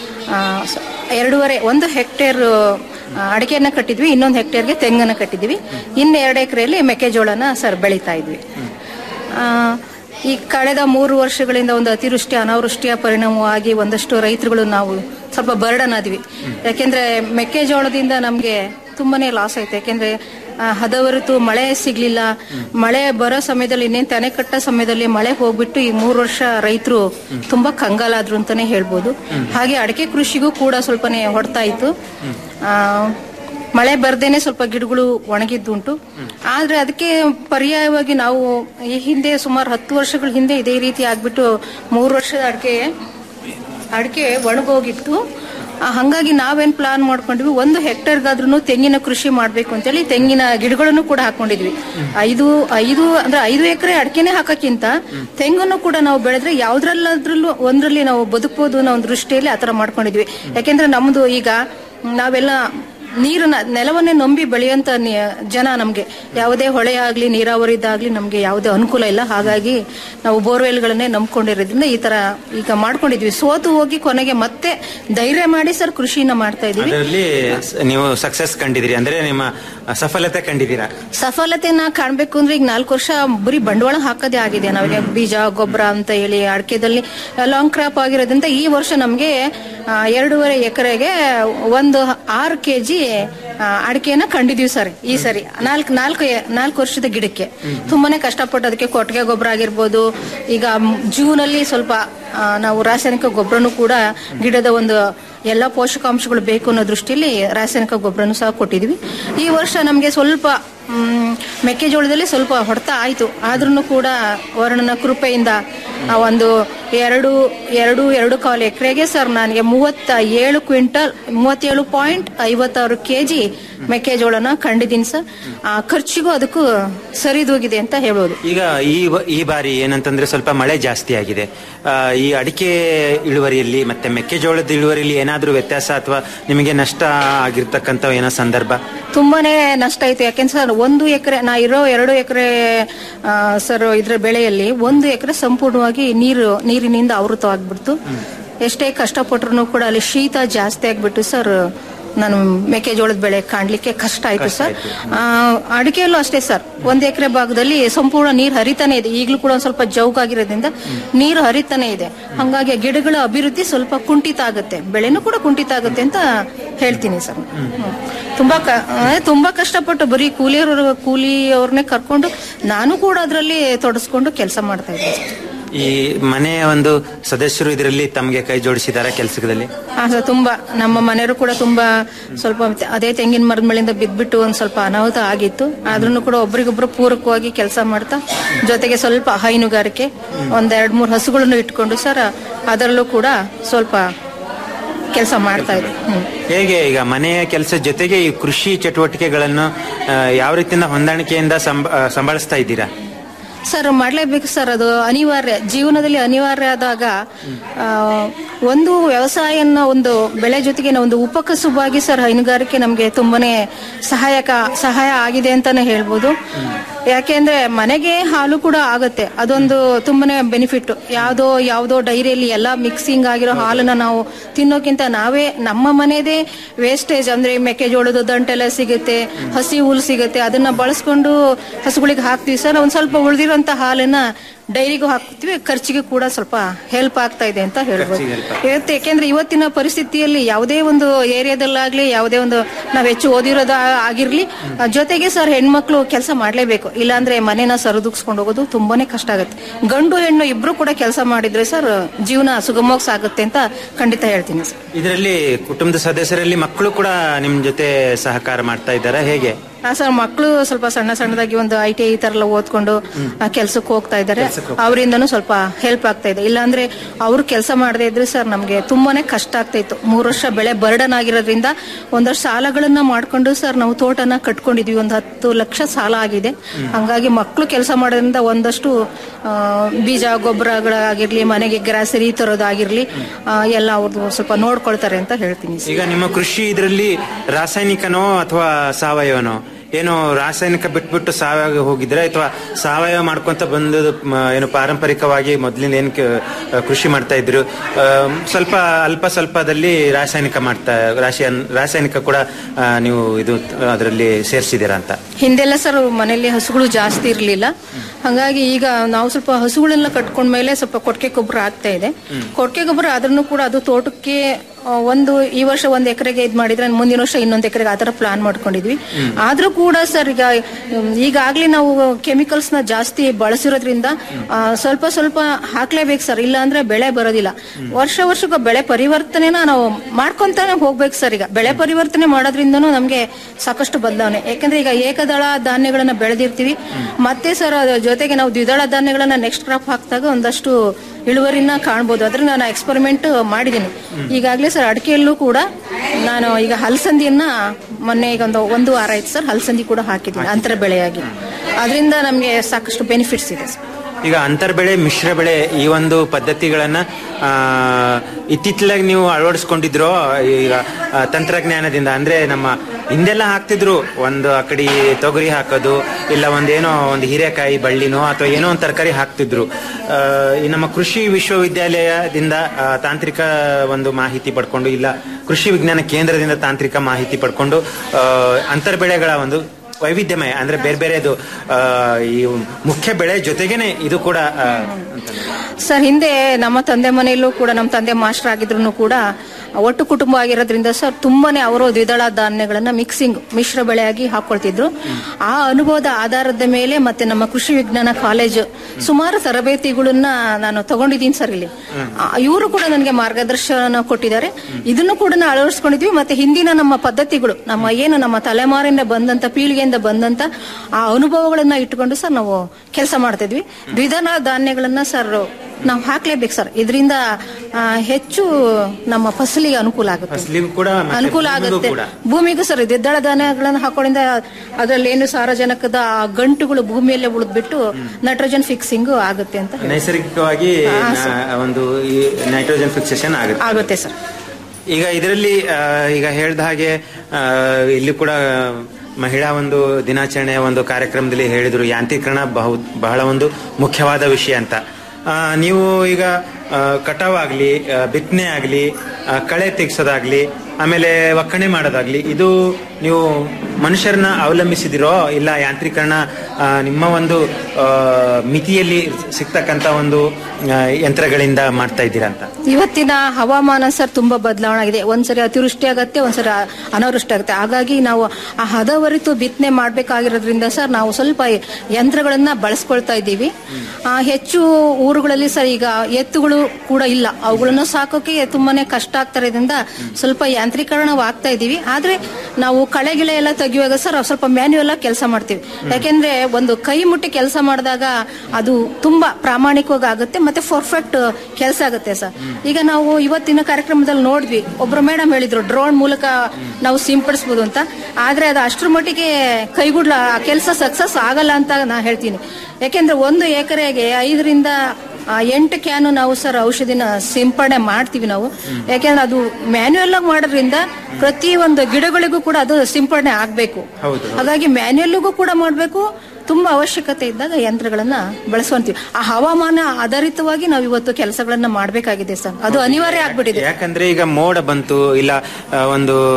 ಎರಡೂವರೆ ಒಂದು ಹೆಕ್ಟೇರ್ ಅಡಿಕೆಯನ್ನ ಕಟ್ಟಿದ್ವಿ ಇನ್ನೊಂದು ಹೆಕ್ಟೇರ್ಗೆ ತೆಂಗನ್ನ ಕಟ್ಟಿದ್ವಿ ಇನ್ನು ಎರಡು ಎಕರೆಯಲ್ಲಿ ಮೆಕ್ಕೆಜೋಳನ ಸರ್ ಬೆಳೀತಾ ಇದ್ವಿ ಆ, ಈ ಕಳೆದ ಮೂರು ವರ್ಷಗಳಿಂದ ಒಂದು ಅತಿವೃಷ್ಟಿ ಅನಾವೃಷ್ಟಿಯ ಪರಿಣಾಮವಾಗಿ ಒಂದಷ್ಟು ರೈತರುಗಳು ನಾವು ಸ್ವಲ್ಪ ಬರ್ಡನ್ ಆದ್ವಿ ಯಾಕೆಂದ್ರೆ ಮೆಕ್ಕೆಜೋಳದಿಂದ ನಮಗೆ ತುಂಬಾನೇ ಲಾಸ್ ಆಯ್ತು ಯಾಕೆಂದ್ರೆ ಆ, ಹದವರಿತು ಮಳೆ ಸಿಗ್ಲಿಲ್ಲ ಮಳೆ ಬರೋ ಸಮಯದಲ್ಲಿ ಇನ್ನೇನ್ ತೆನೆ ಕಟ್ಟ ಸಮಯದಲ್ಲಿ ಮಳೆ ಹೋಗ್ಬಿಟ್ಟು ಈ ಮೂರು ವರ್ಷ ರೈತರು ತುಂಬಾ ಕಂಗಾಲಾದ್ರು ಅಂತಾನೆ ಹೇಳ್ಬೋದು ಹಾಗೆ ಅಡಿಕೆ ಕೃಷಿಗೂ ಕೂಡ ಸ್ವಲ್ಪನೇ ಹೊಡ್ತಾ ಇತ್ತು ಆ, ಮಳೆ ಬರ್ದೇನೆ ಸ್ವಲ್ಪ ಗಿಡಗಳು ಒಣಗಿದ್ದುಂಟು ಆದ್ರೆ ಅದಕ್ಕೆ ಪರ್ಯಾಯವಾಗಿ ನಾವು ಈ ಹಿಂದೆ ಸುಮಾರು ಹತ್ತು ವರ್ಷಗಳ ಹಿಂದೆ ಇದೇ ರೀತಿ ಆಗ್ಬಿಟ್ಟು ಮೂರು ವರ್ಷದ ಅಡಿಕೆ ಅಡಿಕೆ ಒಣಗೋಗಿತ್ತು ಆ, ಹಂಗಾಗಿ ನಾವೇನ್ ಪ್ಲಾನ್ ಮಾಡ್ಕೊಂಡ್ವಿ ಒಂದು ಹೆಕ್ಟೇರ್ಗಾದ್ರೂ ತೆಂಗಿನ ಕೃಷಿ ಮಾಡ್ಬೇಕು ಅಂತೇಳಿ ತೆಂಗಿನ ಗಿಡಗಳನ್ನು ಕೂಡ ಹಾಕೊಂಡಿದ್ವಿ ಐದು ಐದು ಅಂದ್ರೆ ಐದು ಎಕರೆ ಅಡಿಕೆನೆ ಹಾಕಕ್ಕಿಂತ ತೆಂಗನ್ನು ಕೂಡ ನಾವು ಬೆಳೆದ್ರೆ ಯಾವ್ದ್ರಲ್ಲಾದ್ರಲ್ಲೂ ಒಂದ್ರಲ್ಲಿ ನಾವು ಬದುಕಬಹುದು ಅನ್ನೋ ಒಂದು ದೃಷ್ಟಿಯಲ್ಲಿ ಆತರ ಮಾಡ್ಕೊಂಡಿದ್ವಿ ಯಾಕೆಂದ್ರೆ ನಮ್ದು ಈಗ ನಾವೆಲ್ಲ ನೀರನ್ನ ನೆಲವನ್ನೇ ನಂಬಿ ಬೆಳೆಯುವಂತ ನಿ- ಜನ ನಮ್ಗೆ ಯಾವುದೇ ಹೊಳೆ ಆಗ್ಲಿ ನೀರಾವರಿದಾಗ್ಲಿ ನಮ್ಗೆ ಯಾವುದೇ ಅನುಕೂಲ ಇಲ್ಲ ಹಾಗಾಗಿ ನಾವು ಬೋರ್ವೆಲ್ಗಳನ್ನೇ ನಂಬ್ಕೊಂಡಿರೋದ್ರಿಂದ ಈ ತರ ಈಗ ಮಾಡ್ಕೊಂಡಿದ್ವಿ ಸೋತು ಹೋಗಿ ಕೊನೆಗೆ ಮತ್ತೆ ಧೈರ್ಯ ಮಾಡಿ ಸರ್ ಕೃಷಿನ ಮಾಡ್ತಾ ಇದೀವಿ ಅದರಲ್ಲಿ ಸ- ನೀವು ಸಕ್ಸಸ್ ಕಂಡಿದ್ದೀರಿ ಅಂದ್ರೆ ನಿಮ್ಮ ಸಫಲತೆ ಕಂಡಿದ್ದೀರಾ ಸಫಲತೆನ ಕಾಣ್ಬೇಕು ಅಂದ್ರೆ ಈಗ ನಾಲ್ಕು ವರ್ಷ ಬರೀ ಬಂಡವಾಳ ಹಾಕೋದೇ ಆಗಿದೆ ನಾವೀಗ ಬೀಜ ಗೊಬ್ಬರ ಅಂತ ಹೇಳಿ ಅಡಿಕೆದಲ್ಲಿ ಲಾಂಗ್ ಕ್ರಾಪ್ ಆಗಿರೋದ್ರಿಂದ ಈ ವರ್ಷ ನಮ್ಗೆ ಆ, ಎರಡೂವರೆ ಎಕರೆಗೆ ಒಂದು ಆರು ಕೆಜಿ ಅಡಿಕೆನ ಕಂಡಿದೀವಿ ಸರ್ ಈ ಸರಿ ನಾಲ್ಕು ನಾಲ್ಕು ಎ- ನಾಲ್ಕು ವರ್ಷದ ಗಿಡಕ್ಕೆ ತುಂಬಾನೇ ಕಷ್ಟಪಟ್ಟು ಅದಕ್ಕೆ ಕೊಟ್ಟಿಗೆ ಗೊಬ್ಬರ ಆಗಿರ್ಬೋದು ಈಗ ಜೂನ್ ಅಲ್ಲಿ ಸ್ವಲ್ಪ ಆ, ನಾವು ರಾಸಾಯನಿಕ ಗೊಬ್ಬರನು ಕೂಡ ಗಿಡದ ಒಂದು ಎಲ್ಲ ಪೋಷಕಾಂಶಗಳು ಬೇಕು ಅನ್ನೋ ದೃಷ್ಟಿಯಲ್ಲಿ ರಾಸಾಯನಿಕ ಗೊಬ್ಬರನು ಸಹ ಕೊಟ್ಟಿದ್ವಿ ಈ ವರ್ಷ ನಮಗೆ ಸ್ವಲ್ಪ ಮ್, ಮೆಕ್ಕೆಜೋಳದಲ್ಲಿ ಸ್ವಲ್ಪ ಹೊಡೆತ ಆಯ್ತು ಆದ್ರೂ ಕೂಡ ವರ್ಣನ ಕೃಪೆಯಿಂದ ಆ ಒಂದು ಎರಡು ಎರಡು ಎರಡು ಕಾಲು ಎಕರೆಗೆ ಸರ್ ನನಗೆ ಮೂವತ್ತ ಏಳು ಕ್ವಿಂಟಲ್ ಮೂವತ್ತೇಳು ಪಾಯಿಂಟ್ ಐವತ್ತಾರು ಕೆಜಿ ಮೆಕ್ಕೆಜೋಳನ ಕಂಡಿದ್ದೀನಿ ಸರ್ ಆ, ಖರ್ಚಿಗೂ ಅದಕ್ಕೂ ಸರಿದೂಗಿದೆ ಅಂತ ಹೇಳ್ಬೋದು ಈಗ ಈ ವ- ಈ ಬಾರಿ ಏನಂತಂದ್ರೆ ಸ್ವಲ್ಪ ಮಳೆ ಜಾಸ್ತಿ ಆಗಿದೆ ಆ, ಈ ಅಡಿಕೆ ಇಳುವರಿಯಲ್ಲಿ ಮತ್ತೆ ಮೆಕ್ಕೆಜೋಳದ ಇಳುವರಿಯಲ್ಲಿ ಏನಾದ್ರೂ ವ್ಯತ್ಯಾಸ ಅಥವಾ ನಿಮಗೆ ನಷ್ಟ ಆಗಿರ್ತಕ್ಕಂಥ ಏನೋ ಸಂದರ್ಭ ತುಂಬಾನೇ ನಷ್ಟ ಆಯ್ತು ಯಾಕೆಂದ್ರೆ ಸರ್ ಒಂದು ಎಕರೆ ನಾ ಇರೋ ಎರಡು ಎಕರೆ ಸರ್ ಇದ್ರ ಬೆಳೆಯಲ್ಲಿ ಒಂದು ಎಕರೆ ಸಂಪೂರ್ಣವಾಗಿ ನೀರು ನೀರಿನಿಂದ ಆವೃತವಾಗ್ಬಿಡ್ತು ಎಷ್ಟೇ ಕಷ್ಟಪಟ್ರು ಕೂಡ ಅಲ್ಲಿ ಶೀತ ಜಾಸ್ತಿ ಆಗ್ಬಿಟ್ಟು ಸರ್ ನಾನು ಮೆಕ್ಕೆಜೋಳದ ಬೆಳೆ ಕಾಣ್ಲಿಕ್ಕೆ ಕಷ್ಟ ಆಯ್ತು ಸರ್ ಆ, ಅಡಿಕೆಯಲ್ಲೂ ಅಷ್ಟೇ ಸರ್ ಒಂದ್ ಎಕರೆ ಭಾಗದಲ್ಲಿ ಸಂಪೂರ್ಣ ನೀರು ಹರಿತಾನೆ ಇದೆ ಈಗಲೂ ಕೂಡ ಒಂದ್ ಸ್ವಲ್ಪ ಜೌಗಾಗಿರೋದ್ರಿಂದ ನೀರು ಹರಿತಾನೆ ಇದೆ ಹಂಗಾಗಿ ಗಿಡಗಳ ಅಭಿವೃದ್ಧಿ ಸ್ವಲ್ಪ ಕುಂಠಿತ ಆಗುತ್ತೆ ಬೆಳೆನೂ ಕೂಡ ಕುಂಠಿತ ಆಗುತ್ತೆ ಅಂತ ಹೇಳ್ತೀನಿ ಸರ್ ಹ್ಮ್. ತುಂಬಾ ಕ- ಆ, ತುಂಬಾ ಕಷ್ಟಪಟ್ಟು ಬರೀ ಕೂಲಿಯವರು ಕೂಲಿಯವ್ರನ್ನೇ ಕರ್ಕೊಂಡು ನಾನು ಕೂಡ ಅದರಲ್ಲಿ ತೊಡಸ್ಕೊಂಡು ಕೆಲಸ ಮಾಡ್ತಾ ಇದ್ದೆ ಸರ್. ಈ ಮನೆಯ ಒಂದು ಸದಸ್ಯರು ಇದರಲ್ಲಿ ತಮಗೆ ಕೈ ಜೋಡಿಸಿದಾರ ಕೆಲಸದಲ್ಲಿ ಹಾ ಸರ್ ತುಂಬಾ ನಮ್ಮ ಮನೆಯವರು ಕೂಡ ತುಂಬಾ ಸ್ವಲ್ಪ ಅದೇ ತೆಂಗಿನ ಮರದ ಮೇಲಿಂದ ಬಿದ್ಬಿಟ್ಟು ಒಂದ್ ಸ್ವಲ್ಪ ಅನಾಹುತ ಆಗಿತ್ತು ಆದ್ರೂ ಕೂಡ ಒಬ್ರಿಗೊಬ್ರು ಪೂರಕವಾಗಿ ಕೆಲಸ ಮಾಡ್ತಾ ಜೊತೆಗೆ ಸ್ವಲ್ಪ ಹೈನುಗಾರಿಕೆ ಒಂದ್ ಎರಡ್ ಮೂರ್ ಹಸುಗಳನ್ನು ಇಟ್ಕೊಂಡು ಸರ್ ಅದರಲ್ಲೂ ಕೂಡ ಸ್ವಲ್ಪ ಕೆಲಸ ಮಾಡ್ತಾ ಇದ್ದೆ ಹ್ಮ್ ಹೇಗೆ ಈಗ ಮನೆಯ ಕೆಲಸ ಜೊತೆಗೆ ಈ ಕೃಷಿ ಚಟುವಟಿಕೆಗಳನ್ನು ಆ, ಯಾವ ರೀತಿಯಿಂದ ಹೊಂದಾಣಿಕೆಯಿಂದ ಸಂಬ- ಆ, ಸಂಭಾಳಿಸ್ತಾ ಇದ್ದೀರಾ ಸರ್ ಮಾಡ್ಲೇಬೇಕು ಸರ್ ಅದು ಅನಿವಾರ್ಯ ಜೀವನದಲ್ಲಿ ಅನಿವಾರ್ಯ ಆದಾಗ ಆ, ಒಂದು ವ್ಯವಸಾಯನ ಒಂದು ಬೆಳೆ ಜೊತೆಗೆ ಒಂದು ಉಪಕಸುಬಾಗಿ ಸರ್ ಹೈನುಗಾರಿಕೆ ನಮಗೆ ತುಂಬಾನೇ ಸಹಾಯಕ ಸಹಾಯ ಆಗಿದೆ ಅಂತಾನೆ ಹೇಳ್ಬೋದು ಯಾಕೆಂದ್ರೆ ಮನೆಗೆ ಹಾಲು ಕೂಡ ಆಗುತ್ತೆ ಅದೊಂದು ತುಂಬಾನೇ ಬೆನಿಫಿಟ್ ಯಾವ್ದೋ ಯಾವ್ದೋ ಡೈರಿಯಲ್ಲಿ ಎಲ್ಲ ಮಿಕ್ಸಿಂಗ್ ಆಗಿರೋ ಹಾಲನ್ನ ನಾವು ತಿನ್ನೋಕ್ಕಿಂತ ನಾವೇ ನಮ್ಮ ಮನೆದೇ ವೇಸ್ಟೇಜ್ ಅಂದ್ರೆ ಮೆಕ್ಕೆಜೋಳದ ದಂಟೆಲ್ಲ ಸಿಗುತ್ತೆ ಹಸಿ ಹುಲ್ ಸಿಗುತ್ತೆ ಅದನ್ನ ಬಳಸ್ಕೊಂಡು ಹಸುಗಳಿಗೆ ಹಾಕ್ತಿವಿ ಸರ್ ಒಂದ್ ಸ್ವಲ್ಪ ಉಳಿದಿರೋಂತ ಹಾಲನ್ನ ಡೈರಿಗೂ ಹಾಕ್ತೀವಿ ಖರ್ಚಿಗೆ ಕೂಡ ಸ್ವಲ್ಪ ಹೆಲ್ಪ್ ಆಗ್ತಾ ಇದೆ ಅಂತ ಹೇಳ್ಬೋದು ಖರ್ಚಿಗೆ help ಇವತ್ತು ಯಾಕೆಂದ್ರೆ ಇವತ್ತಿನ ಪರಿಸ್ಥಿತಿಯಲ್ಲಿ ಯಾವುದೇ ಒಂದು ಏರಿಯಾದಲ್ಲಾಗ್ಲಿ ಯಾವುದೇ ಒಂದು ನಾವ್ ಹೆಚ್ಚು ಓದಿರೋದ ಆಗಿರ್ಲಿ ಆ, ಜೊತೆಗೆ ಸರ್ ಹೆಣ್ಮಕ್ಳು ಕೆಲಸ ಮಾಡ್ಲೇಬೇಕು ಇಲ್ಲಾಂದ್ರೆ ಮನೇನ ಸರಿದೂಗಿಸ್ಕೊಂಡು ಹೋಗೋದು ತುಂಬಾನೇ ಕಷ್ಟ ಆಗುತ್ತೆ ಗಂಡು ಹೆಣ್ಣು ಇಬ್ರು ಕೂಡ ಕೆಲಸ ಮಾಡಿದ್ರೆ ಸರ್ ಜೀವನ ಸುಗಮವಾಗಿ ಸಾಗುತ್ತೆ ಅಂತ ಖಂಡಿತ ಹೇಳ್ತೀನಿ ಸರ್ ಇದರಲ್ಲಿ ಕುಟುಂಬದ ಸದಸ್ಯರಲ್ಲಿ ಮಕ್ಕಳು ಕೂಡ ನಿಮ್ ಜೊತೆ ಸಹಕಾರ ಮಾಡ್ತಾ ಇದ್ದಾರಾ ಹೇಗೆ ಆ ಸರ್ ಮಕ್ಕಳು ಸ್ವಲ್ಪ ಸಣ್ಣ ಸಣ್ಣದಾಗಿ ಒಂದು ಐ ಟಿ ಐ ತರ ಎಲ್ಲ ಓದ್ಕೊಂಡು ಕೆಲ್ಸಕ್ಕೆ ಹೋಗ್ತಾ ಇದ್ದಾರೆ ಅವರಿಂದನೂ ಸ್ವಲ್ಪ ಹೆಲ್ಪ್ ಆಗ್ತಾ ಇದೆ ಇಲ್ಲಾಂದ್ರೆ ಅವ್ರು ಕೆಲಸ ಮಾಡದೇ ಇದ್ರೆ ಸರ್ ನಮ್ಗೆ ತುಂಬಾನೇ ಕಷ್ಟ ಆಗ್ತಾ ಇತ್ತು ಮೂರು ವರ್ಷ ಬೆಳೆ ಬರ್ಡನ್ ಆಗಿರೋದ್ರಿಂದ ಒಂದಷ್ಟು ಸಾಲಗಳನ್ನ ಮಾಡ್ಕೊಂಡು ಸರ್ ನಾವು ತೋಟನ ಕಟ್ಕೊಂಡಿದ್ವಿ ಒಂದು ಹತ್ತು ಲಕ್ಷ ಸಾಲ ಆಗಿದೆ ಹಂಗಾಗಿ ಮಕ್ಕಳು ಕೆಲಸ ಮಾಡೋದ್ರಿಂದ ಒಂದಷ್ಟು ಆ, ಬೀಜ ಗೊಬ್ಬರಗಳಾಗಿರ್ಲಿ ಮನೆಗೆ ಗ್ರಾಸರಿ ತರೋದಾಗಿರ್ಲಿ ಆ, ಎಲ್ಲ ಅವ್ರದ್ದು ಸ್ವಲ್ಪ ನೋಡ್ಕೊಳ್ತಾರೆ ಅಂತ ಹೇಳ್ತೀನಿ ಸರ್. ಈಗ ನಿಮ್ಮ ಕೃಷಿ ಇದರಲ್ಲಿ ರಾಸಾಯನಿಕನೋ ಅಥವಾ ಸಾವಯವನೋ ಏನು ರಾಸಾಯನಿಕ ಬಿಟ್ಬಿಟ್ಟು ಸಾವಯವ ಹೋಗಿದ್ರೆ ಅಥವಾ ಸಾವಯವ ಮಾಡ್ಕೊಂತ ಬಂದದ್ದು ಮ, ಏನು ಪಾರಂಪರಿಕವಾಗಿ ಮೊದಲಿನ ಏನು ಕ- ಕೃಷಿ ಮಾಡ್ತಾ ಇದ್ರು ಆ, ಸ್ವಲ್ಪ ಅಲ್ಪ ಸ್ವಲ್ಪದಲ್ಲಿ ರಾಸಾಯನಿಕ ಮಾಡ್ತಾ ರಾಶಿ- ರಾಸಾಯನಿಕ ಕೂಡ ಆ, ನೀವು ಇದು ಅದರಲ್ಲಿ ಸೇರಿಸಿದ್ದೀರಾ ಅಂತ ಹಿಂದೆಲ್ಲ ಸರ್ ಮನೆಯಲ್ಲಿ ಹಸುಗಳು ಜಾಸ್ತಿ ಇರಲಿಲ್ಲ ಹಂಗಾಗಿ ಈಗ ನಾವು ಸ್ವಲ್ಪ ಹಸುಗಳೆಲ್ಲ ಕಟ್ಕೊಂಡ್ಮೇಲೆ ಸ್ವಲ್ಪ ಕೊಟ್ಟಿಗೆ ಗೊಬ್ಬರ ಆಗ್ತಾ ಇದೆ ಕೊಟ್ಟಿಗೆ ಗೊಬ್ಬರ ಆದ್ರೂ ಕೂಡ ಅದು ತೋಟಕ್ಕೆ ಆ, ಒಂದು ಈ ವರ್ಷ ಒಂದ್ ಎಕರೆಗೆ ಇದ್ ಮಾಡಿದ್ರೆ ಮುಂದಿನ ವರ್ಷ ಇನ್ನೊಂದ್ ಎಕರೆಗೆ ಆತರ ಪ್ಲಾನ್ ಮಾಡ್ಕೊಂಡಿದ್ವಿ ಆದ್ರೂ ಕೂಡ ಸರ್ ಈಗ ಹ್ಮ್, ಈಗಾಗ್ಲೇ ನಾವು ಕೆಮಿಕಲ್ಸ್ ನ ಜಾಸ್ತಿ ಬಳಸಿರೋದ್ರಿಂದ ಆ, ಸ್ವಲ್ಪ ಸ್ವಲ್ಪ ಹಾಕ್ಲೇಬೇಕು ಸರ್ ಇಲ್ಲ ಅಂದ್ರೆ ಬೆಳೆ ಬರೋದಿಲ್ಲ ವರ್ಷ ವರ್ಷಕ್ಕೆ ಬೆಳೆ ಪರಿವರ್ತನೆನ ನಾವು ಮಾಡ್ಕೊಂತಾನೆ ಹೋಗ್ಬೇಕು ಸರ್ ಈಗ ಬೆಳೆ ಪರಿವರ್ತನೆ ಮಾಡೋದ್ರಿಂದನೂ ನಮ್ಗೆ ಸಾಕಷ್ಟು ಬದಲಾವಣೆ ಯಾಕಂದ್ರೆ ಈಗ ಏಕದಳ ಧಾನ್ಯಗಳನ್ನ ಬೆಳೆದಿರ್ತೀವಿ ಮತ್ತೆ ಸರ್ ಅದ್ರ ಜೊತೆಗೆ ನಾವು ದ್ವಿದಳ ಧಾನ್ಯಗಳನ್ನ ನೆಕ್ಸ್ಟ್ ಕ್ರಾಪ್ ಹಾಕಿದಾಗ ಒಂದಷ್ಟು ಇಳುವರಿನ ಕಾಣ್ಬೋದು ಅದ್ರ ನಾನು ಎಕ್ಸ್ಪೆರಿಮೆಂಟ್ ಮಾಡಿದ್ದೀನಿ ಈಗಾಗಲೇ ಸರ್ ಅಡಿಕೆಯಲ್ಲೂ ಕೂಡ ನಾನು ಈಗ ಹಲಸಂದಿಯನ್ನ ಮೊನ್ನೆ ಈಗ ಒಂದು ಒಂದು ವಾರ ಆಯ್ತು ಸರ್ ಹಲಸಂದಿ ಕೂಡ ಹಾಕಿದ್ದೀನಿ ಅಂತರ ಬೆಳೆಯಾಗಿ ಅದರಿಂದ ನಮಗೆ ಸಾಕಷ್ಟು ಬೆನಿಫಿಟ್ಸ್ ಇದೆ ಸರ್ ಈಗ ಅಂತರ್ ಬೆಳೆ ಮಿಶ್ರ ಬೆಳೆ ಈ ಒಂದು ಪದ್ಧತಿಗಳನ್ನ ಆ, ಇತ್ತೀಚಲಾಗಿ ನೀವು ಅಳವಡಿಸ್ಕೊಂಡಿದ್ರೋ ಈಗ ಆ, ತಂತ್ರಜ್ಞಾನದಿಂದ ಅಂದ್ರೆ ನಮ್ಮ ಹಿಂದೆಲ್ಲ ಹಾಕ್ತಿದ್ರು ಒಂದು ಅಕಡಿ ತೊಗರಿ ಹಾಕೋದು ಇಲ್ಲ ಒಂದೇನೋ ಒಂದು ಹೀರೆಕಾಯಿ ಬಳ್ಳಿನೋ ಅಥವಾ ಏನೋ ಒಂದು ತರಕಾರಿ ಹಾಕ್ತಿದ್ರು ಆ, ಈ ನಮ್ಮ ಕೃಷಿ ವಿಶ್ವವಿದ್ಯಾಲಯದಿಂದ ಆ, ತಾಂತ್ರಿಕ ಒಂದು ಮಾಹಿತಿ ಪಡ್ಕೊಂಡು ಇಲ್ಲ ಕೃಷಿ ವಿಜ್ಞಾನ ಕೇಂದ್ರದಿಂದ ತಾಂತ್ರಿಕ ಮಾಹಿತಿ ಪಡ್ಕೊಂಡು ಆ, ಅಂತರ್ ಬೆಳೆಗಳ ಒಂದು ವೈವಿಧ್ಯಮಯ ಅಂದ್ರೆ ಬೇರೆ ಬೇರೆದು ಆ, ಈ ಮುಖ್ಯ ಬೆಳೆ ಜೊತೆಗೇನೆ ಇದು ಕೂಡ ಆ, ಸರ್ ಹಿಂದೆ ನಮ್ಮ ತಂದೆ ಮನೆಯಲ್ಲೂ ಕೂಡ ನಮ್ಮ ತಂದೆ ಮಾಸ್ಟರ್ ಆಗಿದ್ರು ಕೂಡ ಒಟ್ಟು ಕುಟುಂಬ ಆಗಿರೋದ್ರಿಂದ ಸರ್ ತುಂಬಾನೇ ಅವರು ದ್ವಿದಳ ಧಾನ್ಯಗಳನ್ನ ಮಿಕ್ಸಿಂಗ್ ಮಿಶ್ರ ಬೆಳೆಯಾಗಿ ಹಾಕೊಳ್ತಿದ್ರು ಆ ಅನುಭವದ ಆಧಾರದ ಮೇಲೆ ಮತ್ತೆ ನಮ್ಮ ಕೃಷಿ ವಿಜ್ಞಾನ ಕಾಲೇಜು ಸುಮಾರು ತರಬೇತಿಗಳನ್ನ ನಾನು ತಗೊಂಡಿದ್ದೀನಿ ಸರ್ ಇಲ್ಲಿ ಇವರು ಕೂಡ ನನಗೆ ಮಾರ್ಗದರ್ಶನ ಕೊಟ್ಟಿದ್ದಾರೆ ಇದನ್ನು ಕೂಡ ನಾವು ಅಳವಡಿಸ್ಕೊಂಡಿದ್ವಿ ಮತ್ತೆ ಹಿಂದಿನ ನಮ್ಮ ಪದ್ಧತಿಗಳು ನಮ್ಮ ಏನು ನಮ್ಮ ತಲೆಮಾರಿಂದ ಬಂದಂತ ಪೀಳಿಗೆಯಿಂದ ಬಂದಂತ ಆ ಅನುಭವಗಳನ್ನ ಇಟ್ಟುಕೊಂಡು ಸರ್ ನಾವು ಕೆಲಸ ಮಾಡ್ತಿದ್ವಿ ದ್ವಿದಳ ಧಾನ್ಯಗಳನ್ನ ಸರ್ ನಾವು ಹಾಕ್ಲೇಬೇಕು ಸರ್ ಇದರಿಂದ ಹೆಚ್ಚು ನಮ್ಮ ಫಸಲಿಗೆ ಅನುಕೂಲ ಆಗುತ್ತೆ ಫಸಲಿಗೂ ಕೂಡ ಮತ್ತೆ ಅನುಕೂಲ ಭೂಮಿಗೂ ಆಗುತ್ತೆ ಕೂಡ. ಭೂಮಿಗೂ ಸರ್ ದ್ವಿದಳ ಧಾನ್ಯಗಳನ್ನು ಹಾಕೋದ್ರಿಂದ ಅದರಲ್ಲಿ ಏನು ಸಾರಜನಕದ ಆ ಗಂಟುಗಳು ಭೂಮಿಯಲ್ಲೇ ಉಳಿದ್ಬಿಟ್ಟು ನೈಟ್ರೋಜನ್ ಫಿಕ್ಸಿಂಗ್ ಆಗುತ್ತೆ ಅಂತ ಹೇಳಿ. ನೈಸರ್ಗಿಕವಾಗಿ ಹಾ, ನಾ- ಒಂದು ಈ ನೈಟ್ರೋಜನ್ ಫಿಕ್ಸೇಷನ್ ಆಗುತ್ತೆ ಆಗುತ್ತೆ ಸರ್ ಈಗ ಇದರಲ್ಲಿ ಆ, ಈಗ ಹೇಳ್ದ ಹಾಗೆ ಆ, ಇಲ್ಲಿ ಕೂಡ ಮಹಿಳಾ ಒಂದು ದಿನಾಚರಣೆಯ ಒಂದು ಕಾರ್ಯಕ್ರಮದಲ್ಲಿ ಹೇಳಿದ್ರು ಯಾಂತ್ರೀಕರಣ ಬಹು ಬಹಳ ಒಂದು ಮುಖ್ಯವಾದ ವಿಷಯ ಅಂತ ಆ, ನೀವು ಈಗ ಆ, ಕಟಾವ್ ಆಗ್ಲಿ ಆ, ಬಿತ್ತನೆ ಆಗ್ಲಿ ಆ, ಕಳೆ ತೆಗ್ಸೋದಾಗ್ಲಿ ಆಮೇಲೆ ಒಕ್ಕಣೆ ಮಾಡೋದಾಗ್ಲಿ ಇದು ನೀವು ಮನುಷ್ಯರನ್ನ ಅವಲಂಬಿಸಿದಿರೋ ಇಲ್ಲ ಯಾಂತ್ರೀಕರಣ ಆ, ನಿಮ್ಮ ಒಂದು ಆ, ಮಿತಿಯಲ್ಲಿ ಸಿಗ್ತಕ್ಕಂತ ಒಂದು ಆ, ಯಂತ್ರಗಳಿಂದ ಮಾಡ್ತಾ ಇದ್ದೀರಾ ಅಂತ ಇವತ್ತಿನ ಹವಾಮಾನ ಸರ್ ತುಂಬಾ ಬದಲಾವಣೆ ಆಗಿದೆ ಒಂದ್ಸರಿ ಅತಿವೃಷ್ಟಿ ಆಗತ್ತೆ ಒಂದ್ಸರಿ ಅ- ಅನಾವೃಷ್ಟಿ ಆಗುತ್ತೆ ಹಾಗಾಗಿ ನಾವು ಆ ಹದವರಿತು ಬಿತ್ತನೆ ಮಾಡ್ಬೇಕಾಗಿರೋದ್ರಿಂದ ಸರ್ ನಾವು ಸ್ವಲ್ಪ ಯಂತ್ರಗಳನ್ನ ಬಳಸ್ಕೊಳ್ತಾ ಇದ್ದೀವಿ ಆ, ಹೆಚ್ಚು ಊರುಗಳಲ್ಲಿ ಸರ್ ಈಗ ಎತ್ತುಗಳು ಕೂಡ ಇಲ್ಲ ಅವುಗಳನ್ನು ಸಾಕೋಕೆ ತುಂಬಾನೇ ಕಷ್ಟ ಆಗ್ತಾ ಇರೋದ್ರಿಂದ ಸ್ವಲ್ಪ ಯಾಂತ್ರೀಕರಣವಾಗ್ತಾ ಇದೀವಿ ಆದ್ರೆ ನಾವು ಕಳೆ ಗಿಳೆ ಎಲ್ಲ ತೆಗಿಯುವಾಗ ಸರ್ ಸ್ವಲ್ಪ ಮ್ಯಾನ್ಯುಯಲ್ ಆಗಿ ಕೆಲಸ ಮಾಡ್ತೀವಿ ಯಾಕೆಂದ್ರೆ ಒಂದು ಕೈ ಮುಟ್ಟಿ ಕೆಲಸ ಮಾಡಿದಾಗ ಅದು ತುಂಬಾ ಪ್ರಾಮಾಣಿಕವಾಗಿ ಆಗುತ್ತೆ ಮತ್ತೆ ಪರ್ಫೆಕ್ಟ್ ಕೆಲಸ ಆಗುತ್ತೆ ಸರ್ ಈಗ ನಾವು ಇವತ್ತಿನ ಕಾರ್ಯಕ್ರಮದಲ್ಲಿ ನೋಡಿದ್ವಿ ಒಬ್ರು ಮೇಡಮ್ ಹೇಳಿದ್ರು ಡ್ರೋನ್ ಮೂಲಕ ನಾವು ಸಿಂಪಡಿಸಬಹುದು ಅಂತ ಆದ್ರೆ ಅದು ಅಷ್ಟ್ರ ಮಟ್ಟಿಗೆ ಕೈಗೂಡ್ಲ ಆ ಕೆಲಸ ಸಕ್ಸಸ್ ಆಗಲ್ಲ ಅಂತ ನಾ ಹೇಳ್ತೀನಿ ಯಾಕೆಂದ್ರೆ ಒಂದು ಎಕರೆಗೆ ಐದರಿಂದ ಆ, ಎಂಟು ಕ್ಯಾನು ನಾವು ಸರ್ ಔಷಧಿನ ಸಿಂಪಡಣೆ ಮಾಡ್ತೀವಿ ನಾವು ಯಾಕೆಂದ್ರೆ ಅದು ಮ್ಯಾನ್ಯುಯಲ್ ಆಗಿ ಮಾಡೋದ್ರಿಂದ ಪ್ರತಿ ಒಂದು ಗಿಡಗಳಿಗೂ ಕೂಡ ಅದು ಸಿಂಪಡಣೆ ಆಗ್ಬೇಕು ಹೌದು ಹಾಗಾಗಿ ಮ್ಯಾನ್ಯುಯಲ್ಗೂ ಕೂಡ ಮಾಡಬೇಕು ತುಂಬಾ ಅವಶ್ಯಕತೆ ಇದ್ದಾಗ ಯಂತ್ರಗಳನ್ನ ಬಳಸ್ಕೊಂತೀವಿ ಆ ಹವಾಮಾನ ಆಧಾರಿತವಾಗಿ ನಾವು ಇವತ್ತು ಕೆಲಸಗಳನ್ನ ಮಾಡಬೇಕಾಗಿದೆ ಸರ್ ಅದು ಅನಿವಾರ್ಯ ಆಗ್ಬಿಟ್ಟಿದೆ ಯಾಕಂದ್ರೆ ಈಗ ಮೋಡ ಬಂತು ಇಲ್ಲ ಆ, ಒಂದು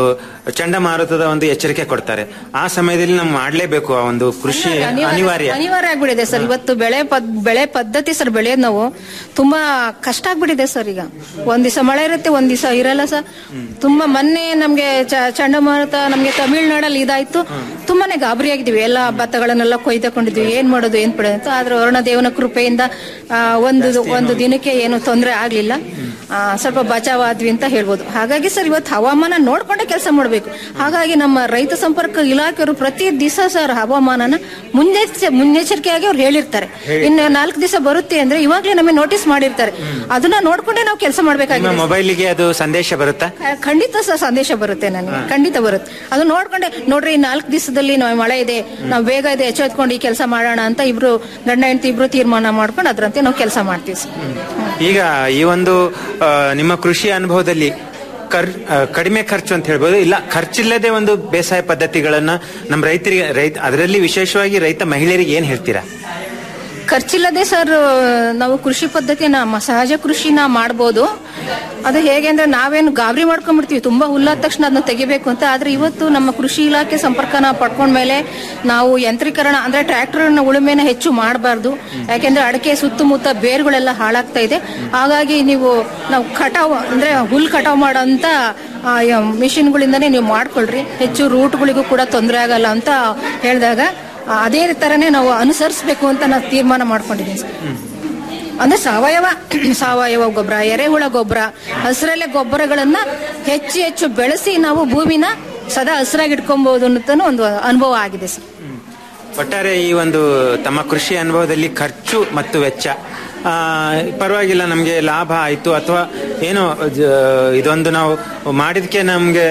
ಚಂಡಮಾರುತದ ಒಂದು ಎಚ್ಚರಿಕೆ ಕೊಡ್ತಾರೆ ಆ ಸಮಯದಲ್ಲಿ ನಾವು ಮಾಡ್ಲೇಬೇಕು ಆ ಒಂದು ಕೃಷಿ ಅನಿವಾರ್ಯ ಅನಿವಾರ್ಯ ಆಗ್ಬಿಟ್ಟಿದೆ ಸರ್ ಇವತ್ತು ಬೆಳೆ ಪದ್ ಬೆಳೆ ಪದ್ಧತಿ ಸರ್ ಬೆಳೆಯೋದು ನಾವು ತುಂಬಾ ಕಷ್ಟ ಆಗ್ಬಿಟ್ಟಿದೆ ಸರ್ ಈಗ ಒಂದ್ ದಿವಸ ಮಳೆ ಇರುತ್ತೆ ಒಂದ್ ದಿವಸ ಇರಲ್ಲ ಸರ್ ತುಂಬಾ ಮೊನ್ನೆ ನಮ್ಗೆ ಚ- ಚಂಡಮಾರುತ ನಮ್ಗೆ ತಮಿಳ್ನಾಡಲ್ಲಿ ಇದಾಯ್ತು ತುಂಬಾನೇ ಗಾಬರಿ ಆಗಿದ್ವಿ ಎಲ್ಲ ಭತ್ತಗಳನ್ನೆಲ್ಲ ಕೊಯ್ದುಕೊಂಡಿದ್ವಿ ಏನ್ ಮಾಡೋದು ಏನ್ ಪಡೆಯೋದು ಅಂತ ಆದ್ರೆ ವರುಣ ದೇವನ ಕೃಪೆಯಿಂದ ಆ, ಒಂದು ಒಂದು ದಿನಕ್ಕೆ ಏನು ತೊಂದರೆ ಆಗ್ಲಿಲ್ಲ ಆ, ಸ್ವಲ್ಪ ಬಚಾವಾದ್ವಿ ಅಂತ ಹೇಳ್ಬೋದು ಹಾಗಾಗಿ ಸರ್ ಇವತ್ತು ಹವಾಮಾನ ನೋಡ್ಕೊಂಡೆ ಕೆಲಸ ಮಾಡಬೇಕು ಹಾಗಾಗಿ ನಮ್ಮ ರೈತ ಸಂಪರ್ಕ ಇಲಾಖೆಯವರು ಪ್ರತಿ ದಿವಸ ಸರ್ ಹವಾಮಾನನ ಮುನ್ನೆಚ್ಚ ಮುನ್ನೆಚ್ಚರಿಕೆಯಾಗಿ ಅವ್ರು ಹೇಳಿರ್ತಾರೆ ಇನ್ನು ನಾಲ್ಕು ದಿವಸ ಬರುತ್ತೆ ಅಂದ್ರೆ ಇವಾಗ್ಲೇ ನಮಗೆ ನೋಟಿಸ್ ಮಾಡಿರ್ತಾರೆ ಅದನ್ನ ನೋಡ್ಕೊಂಡೆ ನಾವು ಕೆಲಸ ನಿಮ್ಮ ಮಾಡ್ಬೇಕಾಗಿದೆ ಮೊಬೈಲಿಗೆ ಅದು ಸಂದೇಶ ಬರುತ್ತಾ ಖಂಡಿತ ಸರ್ ಸಂದೇಶ ಬರುತ್ತೆ ನನಗೆ ಖಂಡಿತ ಬರುತ್ತೆ ಅದು ನೋಡ್ಕೊಂಡೆ ನೋಡ್ರಿ ನಾಲ್ಕು ದಿವಸದಲ್ಲಿ ನಾವು ಮಳೆ ಇದೆ ನಾವು ಬೇಗ ಇದೆ ಎಚ್ಚೆತ್ಕೊಂಡು ಈ ಕೆಲಸ ಮಾಡೋಣ ಅಂತ ಇಬ್ರು ಗಂಡ ಹೆಂಡತಿ ಇಬ್ರು ತೀರ್ಮಾನ ಮಾಡ್ಕೊಂಡು ಅದ್ರಂತೆ ನಾವು ಕೆಲಸ ಮಾಡ್ತೀವಿ ಸರ್ ಈಗ ಈ ಒಂದು ಆ, ನಿಮ್ಮ ಕೃಷಿ ಅನುಭವದಲ್ಲಿ ಕರ್ ಆ, ಕಡಿಮೆ ಖರ್ಚು ಅಂತ ಹೇಳ್ಬೋದು ಇಲ್ಲ ಖರ್ಚಿಲ್ಲದೆ ಒಂದು ಬೇಸಾಯ ಪದ್ಧತಿಗಳನ್ನ ನಮ್ಮ ರೈತರಿಗೆ ರೈತ ಅದರಲ್ಲಿ ವಿಶೇಷವಾಗಿ ರೈತ ಮಹಿಳೆಯರಿಗೆ ಏನ್ ಹೇಳ್ತೀರಾ ಖರ್ಚಿಲ್ಲದೆ ಸರ್ ನಾವು ಕೃಷಿ ಪದ್ಧತಿನ ಮ- ಸಹಜ ಕೃಷಿನ ಮಾಡ್ಬೋದು ಅದು ಹೇಗೆ ಅಂದ್ರೆ ನಾವೇನು ಗಾಬರಿ ಮಾಡ್ಕೊಂಡ್ಬಿಡ್ತೀವಿ ತುಂಬಾ ಹುಲ್ಲಾದ ತಕ್ಷಣ ಅದನ್ನ ತೆಗಿಬೇಕು ಅಂತ ಆದ್ರೆ ಇವತ್ತು ನಮ್ಮ ಕೃಷಿ ಇಲಾಖೆ ಸಂಪರ್ಕನ ಪಡ್ಕೊಂಡ್ಮೇಲೆ ನಾವು ಯಂತ್ರೀಕರಣ ಅಂದ್ರೆ ಟ್ರ್ಯಾಕ್ಟರ್ ಉಳುಮೆನ ಹೆಚ್ಚು ಮಾಡಬಾರ್ದು ಯಾಕೆಂದ್ರೆ ಅಡಕೆ ಸುತ್ತಮುತ್ತ ಬೇರುಗಳೆಲ್ಲ ಹಾಳಾಗ್ತಾ ಇದೆ ಹಾಗಾಗಿ ನೀವು ನಾವು ಕಟಾವ್ ಅಂದ್ರೆ ಹುಲ್ ಕಟಾವ್ ಮಾಡೋಂತ ಮಿಷಿನ್ಗಳಿಂದನೇ ನೀವು ಮಾಡ್ಕೊಳ್ರಿ ಹೆಚ್ಚು ರೂಟ್ಗಳಿಗೂ ಕೂಡ ತೊಂದರೆ ಆಗಲ್ಲ ಅಂತ ಹೇಳಿದಾಗ ಆ, ಅದೇ ತರನೇ ನಾವು ಅನುಸರಿಸಬೇಕು ಅಂತ ನಾವು ತೀರ್ಮಾನ ಮಾಡ್ಕೊಂಡಿದ್ದೀವಿ ಸರ್. ಅಂದ್ರೆ ಸಾವಯವ ಸಾವಯವ ಗೊಬ್ಬರ ಎರೆಹುಳ ಗೊಬ್ಬರ ಹಸಿರೆಲೆ ಗೊಬ್ಬರಗಳನ್ನ ಹೆಚ್ಚು ಹೆಚ್ಚು ಬೆಳೆಸಿ ನಾವು ಭೂಮಿನ ಸದಾ ಹಸಿರಾಗಿ ಇಟ್ಕೊಬಹುದು ಅನ್ನೋದನ್ನು ಒಂದು ಅನುಭವ ಆಗಿದೆ ಸರ್ ಒಟ್ಟಾರೆ ಈ ಒಂದು ತಮ್ಮ ಕೃಷಿ ಅನುಭವದಲ್ಲಿ ಖರ್ಚು ಮತ್ತು ವೆಚ್ಚ ಆ, ಪರವಾಗಿಲ್ಲ ನಮಗೆ ಲಾಭ ಆಯ್ತು ಅಥವಾ ಏನೋ ಜ- ಇದೊಂದು ನಾವು ಮಾಡಿದಕ್ಕೆ ನಮಗೆ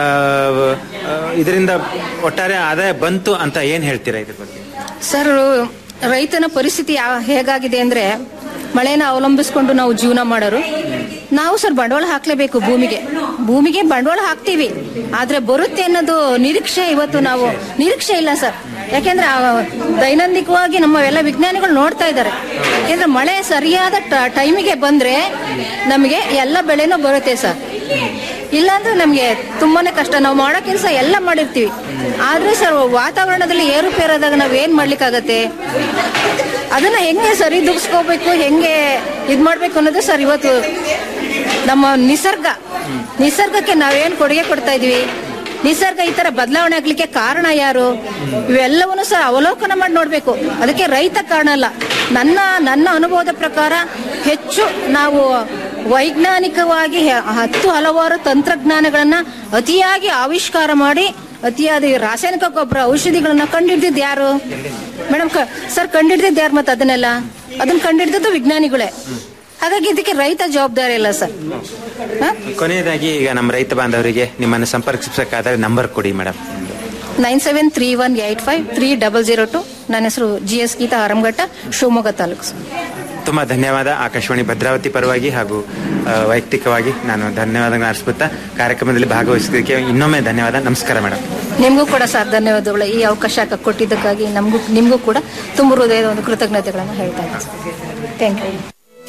ಇದರಿಂದ ಒಟ್ಟಾರೆ ಆದಾಯ ಬಂತು ಅಂತ ಏನ್ ಹೇಳ್ತೀರಾ ಇದ್ರ ಬಗ್ಗೆ ಸರ್ ರೈತನ ಪರಿಸ್ಥಿತಿ ಯಾ- ಹೇಗಾಗಿದೆ ಅಂದ್ರೆ ಮಳೆನ ಅವಲಂಬಿಸ್ಕೊಂಡು ನಾವು ಜೀವನ ಮಾಡೋರು ನಾವು ಸರ್ ಬಂಡವಾಳ ಹಾಕ್ಲೇಬೇಕು ಭೂಮಿಗೆ ಭೂಮಿಗೆ ಬಂಡವಾಳ ಹಾಕ್ತೀವಿ ಆದ್ರೆ ಬರುತ್ತೆ ಅನ್ನೋದು ನಿರೀಕ್ಷೆ ಇವತ್ತು ನಾವು ನಿರೀಕ್ಷೆ ಇಲ್ಲ ಸರ್ ಯಾಕೆಂದ್ರೆ ಆ ದೈನಂದಿಕವಾಗಿ ನಮ್ಮ ಎಲ್ಲ ವಿಜ್ಞಾನಿಗಳು ನೋಡ್ತಾ ಇದ್ದಾರೆ ಯಾಕೆಂದ್ರೆ ಮಳೆ ಸರಿಯಾದ ಟ- ಟೈಮಿಗೆ ಬಂದ್ರೆ ನಮಗೆ ಎಲ್ಲ ಬೆಳೆನೂ ಬರುತ್ತೆ ಸರ್ ಇಲ್ಲಾಂದ್ರೆ ನಮಗೆ ತುಂಬಾನೇ ಕಷ್ಟ ನಾವು ಮಾಡೋ ಕೆಲಸ ಎಲ್ಲ ಮಾಡಿರ್ತೀವಿ ಆದ್ರೆ ಸರ್ ವಾತಾವರಣದಲ್ಲಿ ಏರುಪೇರಾದಾಗ ನಾವ್ ಏನ್ ಮಾಡ್ಲಿಕ್ಕಾಗತ್ತೆ ಅದನ್ನ ಹೆಂಗೆ ಸರಿದೂಗಿಸ್ಕೋಬೇಕು ಹೆಂಗೆ ಇದ್ ಮಾಡ್ಬೇಕು ಅನ್ನೋದು ಸರ್ ಇವತ್ತು ನಮ್ಮ ನಿಸರ್ಗ ನಿಸರ್ಗಕ್ಕೆ ನಾವೇನ್ ಕೊಡುಗೆ ಕೊಡ್ತಾ ಇದೀವಿ ನಿಸರ್ಗ ಈ ತರ ಬದಲಾವಣೆ ಆಗ್ಲಿಕ್ಕೆ ಕಾರಣ ಯಾರು ಇವೆಲ್ಲವನ್ನು ಸಹ ಅವಲೋಕನ ಮಾಡಿ ನೋಡ್ಬೇಕು ಅದಕ್ಕೆ ರೈತ ಕಾರಣ ಅಲ್ಲ ನನ್ನ ನನ್ನ ಅನುಭವದ ಪ್ರಕಾರ ಹೆಚ್ಚು ನಾವು ವೈಜ್ಞಾನಿಕವಾಗಿ ಹೆ- ಹತ್ತು ಹಲವಾರು ತಂತ್ರಜ್ಞಾನಗಳನ್ನ ಅತಿಯಾಗಿ ಆವಿಷ್ಕಾರ ಮಾಡಿ ಅತಿಯಾದ ಈ ರಾಸಾಯನಿಕ ಗೊಬ್ಬರ ಔಷಧಿಗಳನ್ನ ಕಂಡಿಡ್ದಿದ್ದು ಯಾರು ಮೇಡಮ್ ಸರ್ ಕಂಡಿಡ್ದಿದ್ದು ಯಾರು ಮತ್ತೆ ಅದನ್ನೆಲ್ಲ ಅದನ್ನ ಕಂಡಿಡ್ದದ್ದು ವಿಜ್ಞಾನಿಗಳೇ ಹಾಗಾಗಿ ಇದಕ್ಕೆ ರೈತ ಜವಾಬ್ದಾರಿ ಇಲ್ಲ ಸರ್ ಕೊನೆಯದಾಗಿ ಈಗ ನಮ್ಮ ರೈತ ಬಾಂಧವರಿಗೆ ನಿಮ್ಮನ್ನು ಸಂಪರ್ಕಿಸಬೇಕಾದ್ರೆ ನಂಬರ್ ಕೊಡಿ madam nine seven three one eight five three double zero two ನನ್ನ ಹೆಸರು G S Geeta Aranghatta Shivamogga taluk sir. ತುಂಬಾ ಧನ್ಯವಾದ ಆಕಾಶವಾಣಿ ಭದ್ರಾವತಿ ಪರವಾಗಿ ಹಾಗೂ ಆ, ವೈಯಕ್ತಿಕವಾಗಿ ನಾನು ಧನ್ಯವಾದಗಳನ್ನು ಅರ್ಪಿಸುತ್ತಾ ಕಾರ್ಯಕ್ರಮದಲ್ಲಿ ಭಾಗವಹಿಸಿದ್ದಕ್ಕೆ ಇನ್ನೊಮ್ಮೆ ಧನ್ಯವಾದ ನಮಸ್ಕಾರ ಮೇಡಮ್ ನಿಮಗೂ ಕೂಡ ಸರ್ ಧನ್ಯವಾದಗಳು ಈ ಅವಕಾಶ ಕೊಟ್ಟಿದ್ದಕ್ಕಾಗಿ ನಮಗೂ ನಿಮಗೂ ಕೂಡ ತುಂಬ ಹೃದಯದ ಒಂದು ಕೃತಜ್ಞತೆಗಳನ್ನು ಹೇಳ್ತಾ ಇದ್ದೀನಿ ಥ್ಯಾಂಕ್ ಯು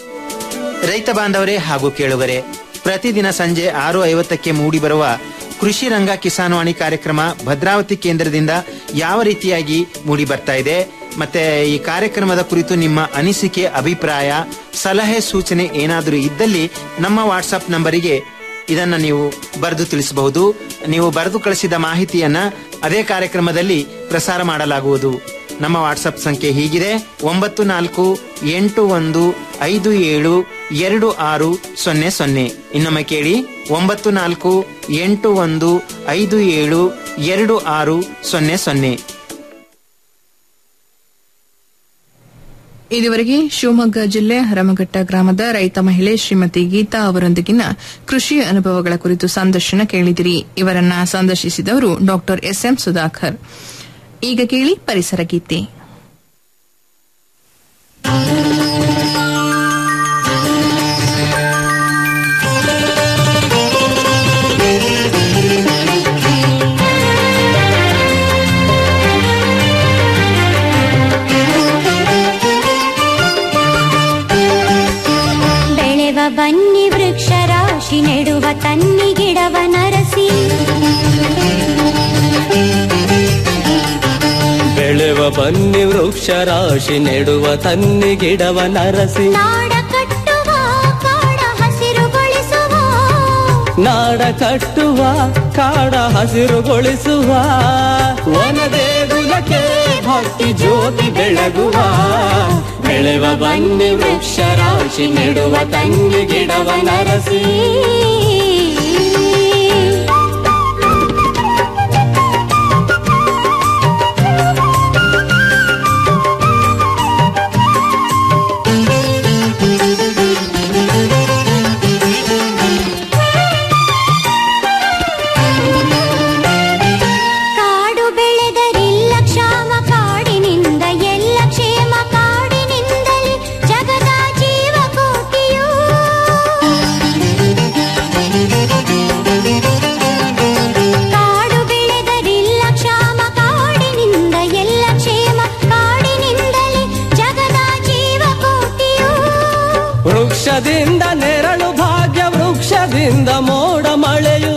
ರೈತ ಬಾಂಧವರೇ ಹಾಗೂ ಕೇಳುಗರೆ ಪ್ರತಿದಿನ ಸಂಜೆ ಆರು ಐವತ್ತಕ್ಕೆ ಮೂಡಿ ಬರುವ ಕೃಷಿ ರಂಗ ಕಿಸಾನ್ವಾಣಿ ಕಾರ್ಯಕ್ರಮ ಭದ್ರಾವತಿ ಕೇಂದ್ರದಿಂದ ಯಾವ ರೀತಿಯಾಗಿ ಮೂಡಿ ಬರ್ತಾ ಇದೆ ಮತ್ತೆ ಈ ಕಾರ್ಯಕ್ರಮದ ಕುರಿತು ನಿಮ್ಮ ಅನಿಸಿಕೆ ಅಭಿಪ್ರಾಯ ಸಲಹೆ ಸೂಚನೆ ಏನಾದರೂ ಇದ್ದಲ್ಲಿ ನಮ್ಮ ವಾಟ್ಸಪ್ ನಂಬರಿಗೆ ಇದನ್ನ ನೀವು ಬರೆದು ತಿಳಿಸಬಹುದು ನೀವು ಬರೆದು ಕಳಿಸಿದ ಮಾಹಿತಿಯನ್ನ ಅದೇ ಕಾರ್ಯಕ್ರಮದಲ್ಲಿ ಪ್ರಸಾರ ಮಾಡಲಾಗುವುದು ನಮ್ಮ ವಾಟ್ಸಪ್ ಸಂಖ್ಯೆ ಹೀಗಿದೆ ಒಂಬತ್ತು ನಾಲ್ಕು ಎಂಟು ಒಂದು ಐದು ಏಳು ಎರಡು ಆರು ಸೊನ್ನೆ ಸೊನ್ನೆ ಇನ್ನೊಮ್ಮೆ ಕೇಳಿ ಒಂಬತ್ತು ನಾಲ್ಕು ಎಂಟು ಒಂದು ಐದು ಏಳು ಎರಡು ಆರು ಸೊನ್ನೆ ಸೊನ್ನೆ ಇದುವರೆಗೆ ಶಿವಮೊಗ್ಗ ಜಿಲ್ಲೆ ಹರಮಘಟ್ಟ ಗ್ರಾಮದ ರೈತ ಮಹಿಳೆ ಶ್ರೀಮತಿ ಗೀತಾ ಅವರೊಂದಿಗಿನ ಕೃಷಿ ಅನುಭವಗಳ ಕುರಿತು ಸಂದರ್ಶನ ಕೇಳಿದಿರಿ ಇವರನ್ನ ಸಂದರ್ಶಿಸಿದವರು ಡಾ ಎಸ್ಎಂ ಸುಧಾಕರ್ ಈಗ ಕೇಳಿ ಪರಿಸರ ಗೀತೆ ಬೆಳೆವ ಬನ್ನಿ ವೃಕ್ಷ ರಾಶಿ ನೆಡುವ ತನ್ನಿ ಗಿಡವ ನರಸಿ ಬೆಳೆವ ಬನ್ನಿ ವೃಕ್ಷ ರಾಶಿ ನೆಡುವ ತನ್ನಿ ಗಿಡವ ನರಸಿ ನಾಡ ಕಟ್ಟುವ ಕಾಡ ಹಸಿರುಗೊಳಿಸುವ ನಾಡ ಕಟ್ಟುವ ಕಾಡ ಹಸಿರುಗೊಳಿಸುವ ವನದೇಗುಲಕ್ಕೆ ಭಕ್ತಿ ಜ್ಯೋತಿ ಬೆಳಗುವ ಬೆಳೆವ ಬನ್ನಿ ವೃಕ್ಷ ರಾಶಿ ನೆಡುವ ತನ್ನಿ ಗಿಡವ ನರಸಿ ಕಾಡು ಬೆಳೆದರಿಲ್ಲ ಕ್ಷಾಮ ಕಾಡಿನಿಂದ ಎಲ್ಲ ಕ್ಷೇಮ ಕಾಡಿನಿಂದಲೇ ಜಗದ ಜೀವ ಕೋಟಿಯು ಕಾಡು ಬೆಳೆದರಿಲ್ಲ ಕ್ಷಾಮ ಕಾಡಿನಿಂದ ಎಲ್ಲ ಕ್ಷೇಮ ಕಾಡಿನಿಂದಲೇ ಜಗದ ಜೀವ ಕೋಟಿಯು ವೃಕ್ಷದಿಂದ ನೆರಳು ಭಾಗ್ಯ ವೃಕ್ಷದಿಂದ ಮೋಡ ಮಳೆಯು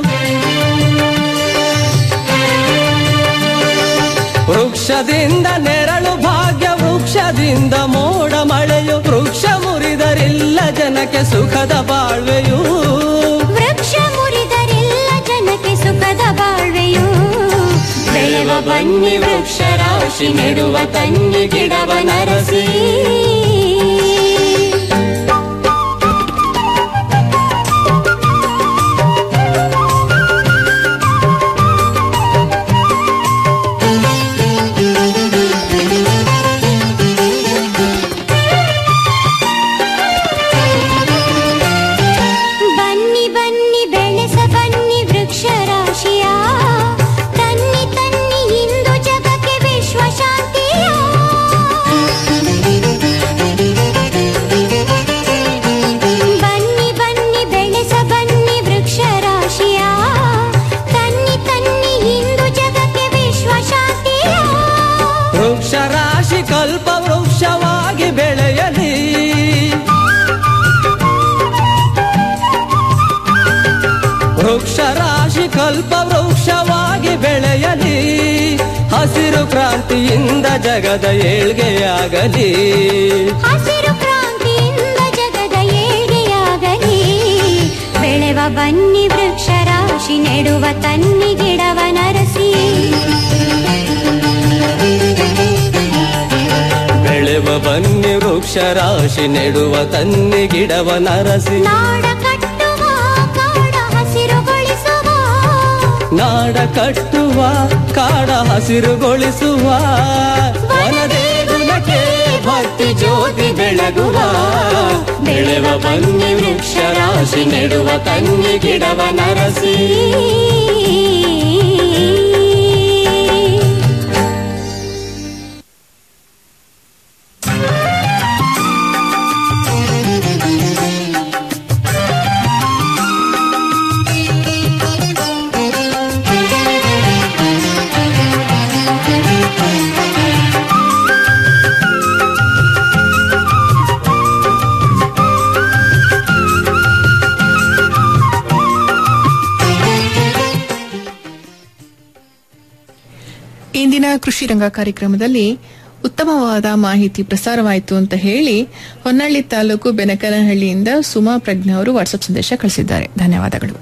ವೃಕ್ಷದಿಂದ ನೆರಳು ಭಾಗ್ಯ ವೃಕ್ಷದಿಂದ ಮೋಡ ಮಳೆಯು ವೃಕ್ಷ ಮುರಿದರಿಲ್ಲ ಜನಕ್ಕೆ ಸುಖದ ಬಾಳ್ವೆಯು ವೃಕ್ಷ ಮುರಿದರಿಲ್ಲ ಜನಕ್ಕೆ ಸುಖದ ಬಾಳ್ವೆಯು ಬೆಳೆವ ಬನ್ನಿ ವೃಕ್ಷ ರಾಶಿ ನೆಡುವ ತನ್ನಿ ಗಿಡವ ನರಸಿ ಬನ್ನಿ ಬನ್ನಿ ಬೆಳೆಸ ಬನ್ನಿ ವೃಕ್ಷ ರಾಶಿಯ ತನ್ನಿ ತನ್ನಿ ಇಂದು ಜಗಕ್ಕೆ ವಿಶ್ವ ಶಾಂತಿಯ ಬನ್ನಿ ಬನ್ನಿ ಬೆಳೆಸ ಬನ್ನಿ ವೃಕ್ಷ ರಾಶಿಯ ತನ್ನಿ ತನ್ನಿ ಇಂದು ಜಗಕ್ಕೆ ವಿಶ್ವ ಶಾಂತಿಯ ವೃಕ್ಷ ರಾಶಿ ಕಲ್ಪ ವೃಕ್ಷವಾಗಿ ಬೆಳೆಯಲಿ ವೃಕ್ಷ ರಾಶಿ ಕಲ್ಪ ವೃಕ್ಷವಾಗಿ ಬೆಳೆಯಲಿ ಹಸಿರು ಕ್ರಾಂತಿಯಿಂದ ಜಗದ ಏಳ್ಗೆಯಾಗಲಿ ಹಸಿರು ಕ್ರಾಂತಿಯಿಂದ ಜಗದ ಏಳಿಗೆಯಾಗಲಿ ಬೆಳೆವ ಬನ್ನಿ ವೃಕ್ಷ ರಾಶಿ ನೆಡುವ ತನ್ನಿ ಗಿಡವ ನರಸಿ ಬೆಳೆವ ಬನ್ನಿ ವೃಕ್ಷ ರಾಶಿ ನೆಡುವ ತನ್ನಿ ಗಿಡವ ನರಸಿ ನಾಡ ಕಟ್ಟುವ ಕಾಡ ಹಸಿರುಗೊಳಿಸುವ ನಾಡ ಕಟ್ಟುವ ಕಾಡ ಹಸಿರುಗೊಳಿಸುವ ವನದೇಗುಲಕ್ಕೆ ಭಕ್ತಿ ಜ್ಯೋತಿ ಬೆಳಗುವ ಬೆಳೆವ ಬನ್ನಿ ವೃಕ್ಷ ರಾಶಿ ನೆಡುವ ತನ್ನಿ ಗಿಡವ ನರಸಿ ಇಂದಿನ ಕೃಷಿ ರಂಗ ಕಾರ್ಯಕ್ರಮದಲ್ಲಿ ಉತ್ತಮವಾದ ಮಾಹಿತಿ ಪ್ರಸಾರವಾಯಿತು ಅಂತ ಹೇಳಿ ಹೊನ್ನಳ್ಳಿ ತಾಲೂಕು ಬೆನಕನಹಳ್ಳಿಯಿಂದ ಸುಮಾ ಪ್ರಜ್ಞಾ ಅವರು ವಾಟ್ಸ್ಆಪ್ ಸಂದೇಶ ಕಳಿಸಿದ್ದಾರೆ ಧನ್ಯವಾದಗಳು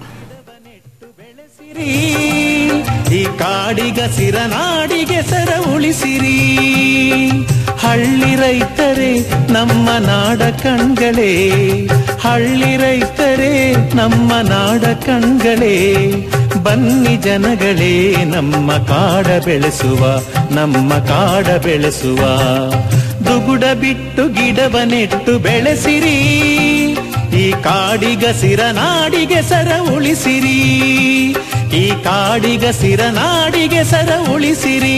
ಈ ಕಾಡಿಗ ಸಿರನಾಡಿಗೆ ಸರ ಉಳಿಸಿರಿ ಹಳ್ಳಿ ರೈತರೇ ನಮ್ಮ ನಾಡ ಕಣ್ಗಳೇ ಹಳ್ಳಿ ರೈತರೇ ನಮ್ಮ ನಾಡ ಕಣ್ಗಳೇ ಬನ್ನಿ ಜನಗಳೇ ನಮ್ಮ ಕಾಡ ಬೆಳೆಸುವ ನಮ್ಮ ಕಾಡ ಬೆಳೆಸುವ ದುಗುಡ ಬಿಟ್ಟು ಗಿಡವ ನೆಟ್ಟು ಬೆಳೆಸಿರಿ ಈ ಕಾಡಿಗ ಸಿರನಾಡಿಗೆ ಸರ ಉಳಿಸಿರಿ ಈ ಕಾಡಿಗ ಸಿರನಾಡಿಗೆ ಸರ ಉಳಿಸಿರಿ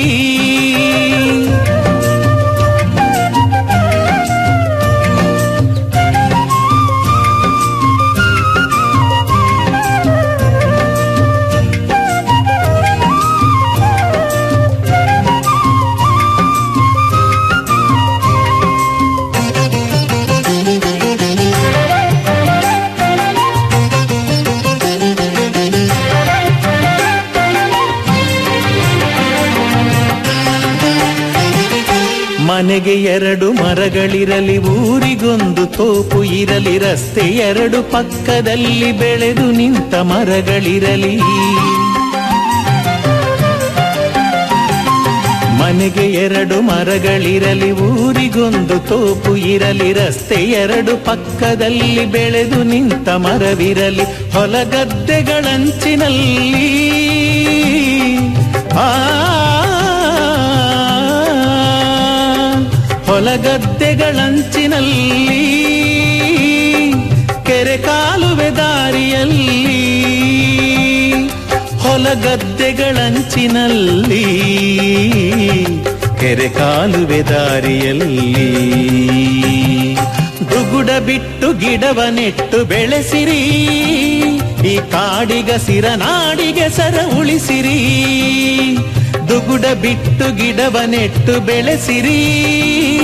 ಮನೆಗೆ ಎರಡು ಮರಗಳಿರಲಿ ಊರಿಗೊಂದು ತೋಪು ಇರಲಿ ರಸ್ತೆ ಎರಡು ಪಕ್ಕದಲ್ಲಿ ಬೆಳೆದು ನಿಂತ ಮರಗಳಿರಲಿ ಮನೆಗೆ ಎರಡು ಮರಗಳಿರಲಿ ಊರಿಗೊಂದು ತೋಪು ಇರಲಿ ರಸ್ತೆ ಎರಡು ಪಕ್ಕದಲ್ಲಿ ಬೆಳೆದು ನಿಂತ ಮರವಿರಲಿ ಹೊಲಗದ್ದೆಗಳಂಚಿನಲ್ಲಿ ಆ ಹೊಲಗದ್ದೆಗಳಂಚಿನಲ್ಲಿ ಕೆರೆ ಕಾಲುವೆ ದಾರಿಯಲ್ಲಿ ಹೊಲಗದ್ದೆಗಳಂಚಿನಲ್ಲಿ ಕೆರೆ ಕಾಲುವೆ ದಾರಿಯಲ್ಲಿ ದುಗುಡ ಬಿಟ್ಟು ಗಿಡವ ನೆಟ್ಟು ಬೆಳೆಸಿರಿ ಈ ಕಾಡಿಗ ಸಿರ ನಾಡಿಗೆ ಸರ ಉಳಿಸಿರಿ ದುಗುಡ ಬಿಟ್ಟು ಗಿಡವ ನೆಟ್ಟು ಬೆಳೆಸಿರಿ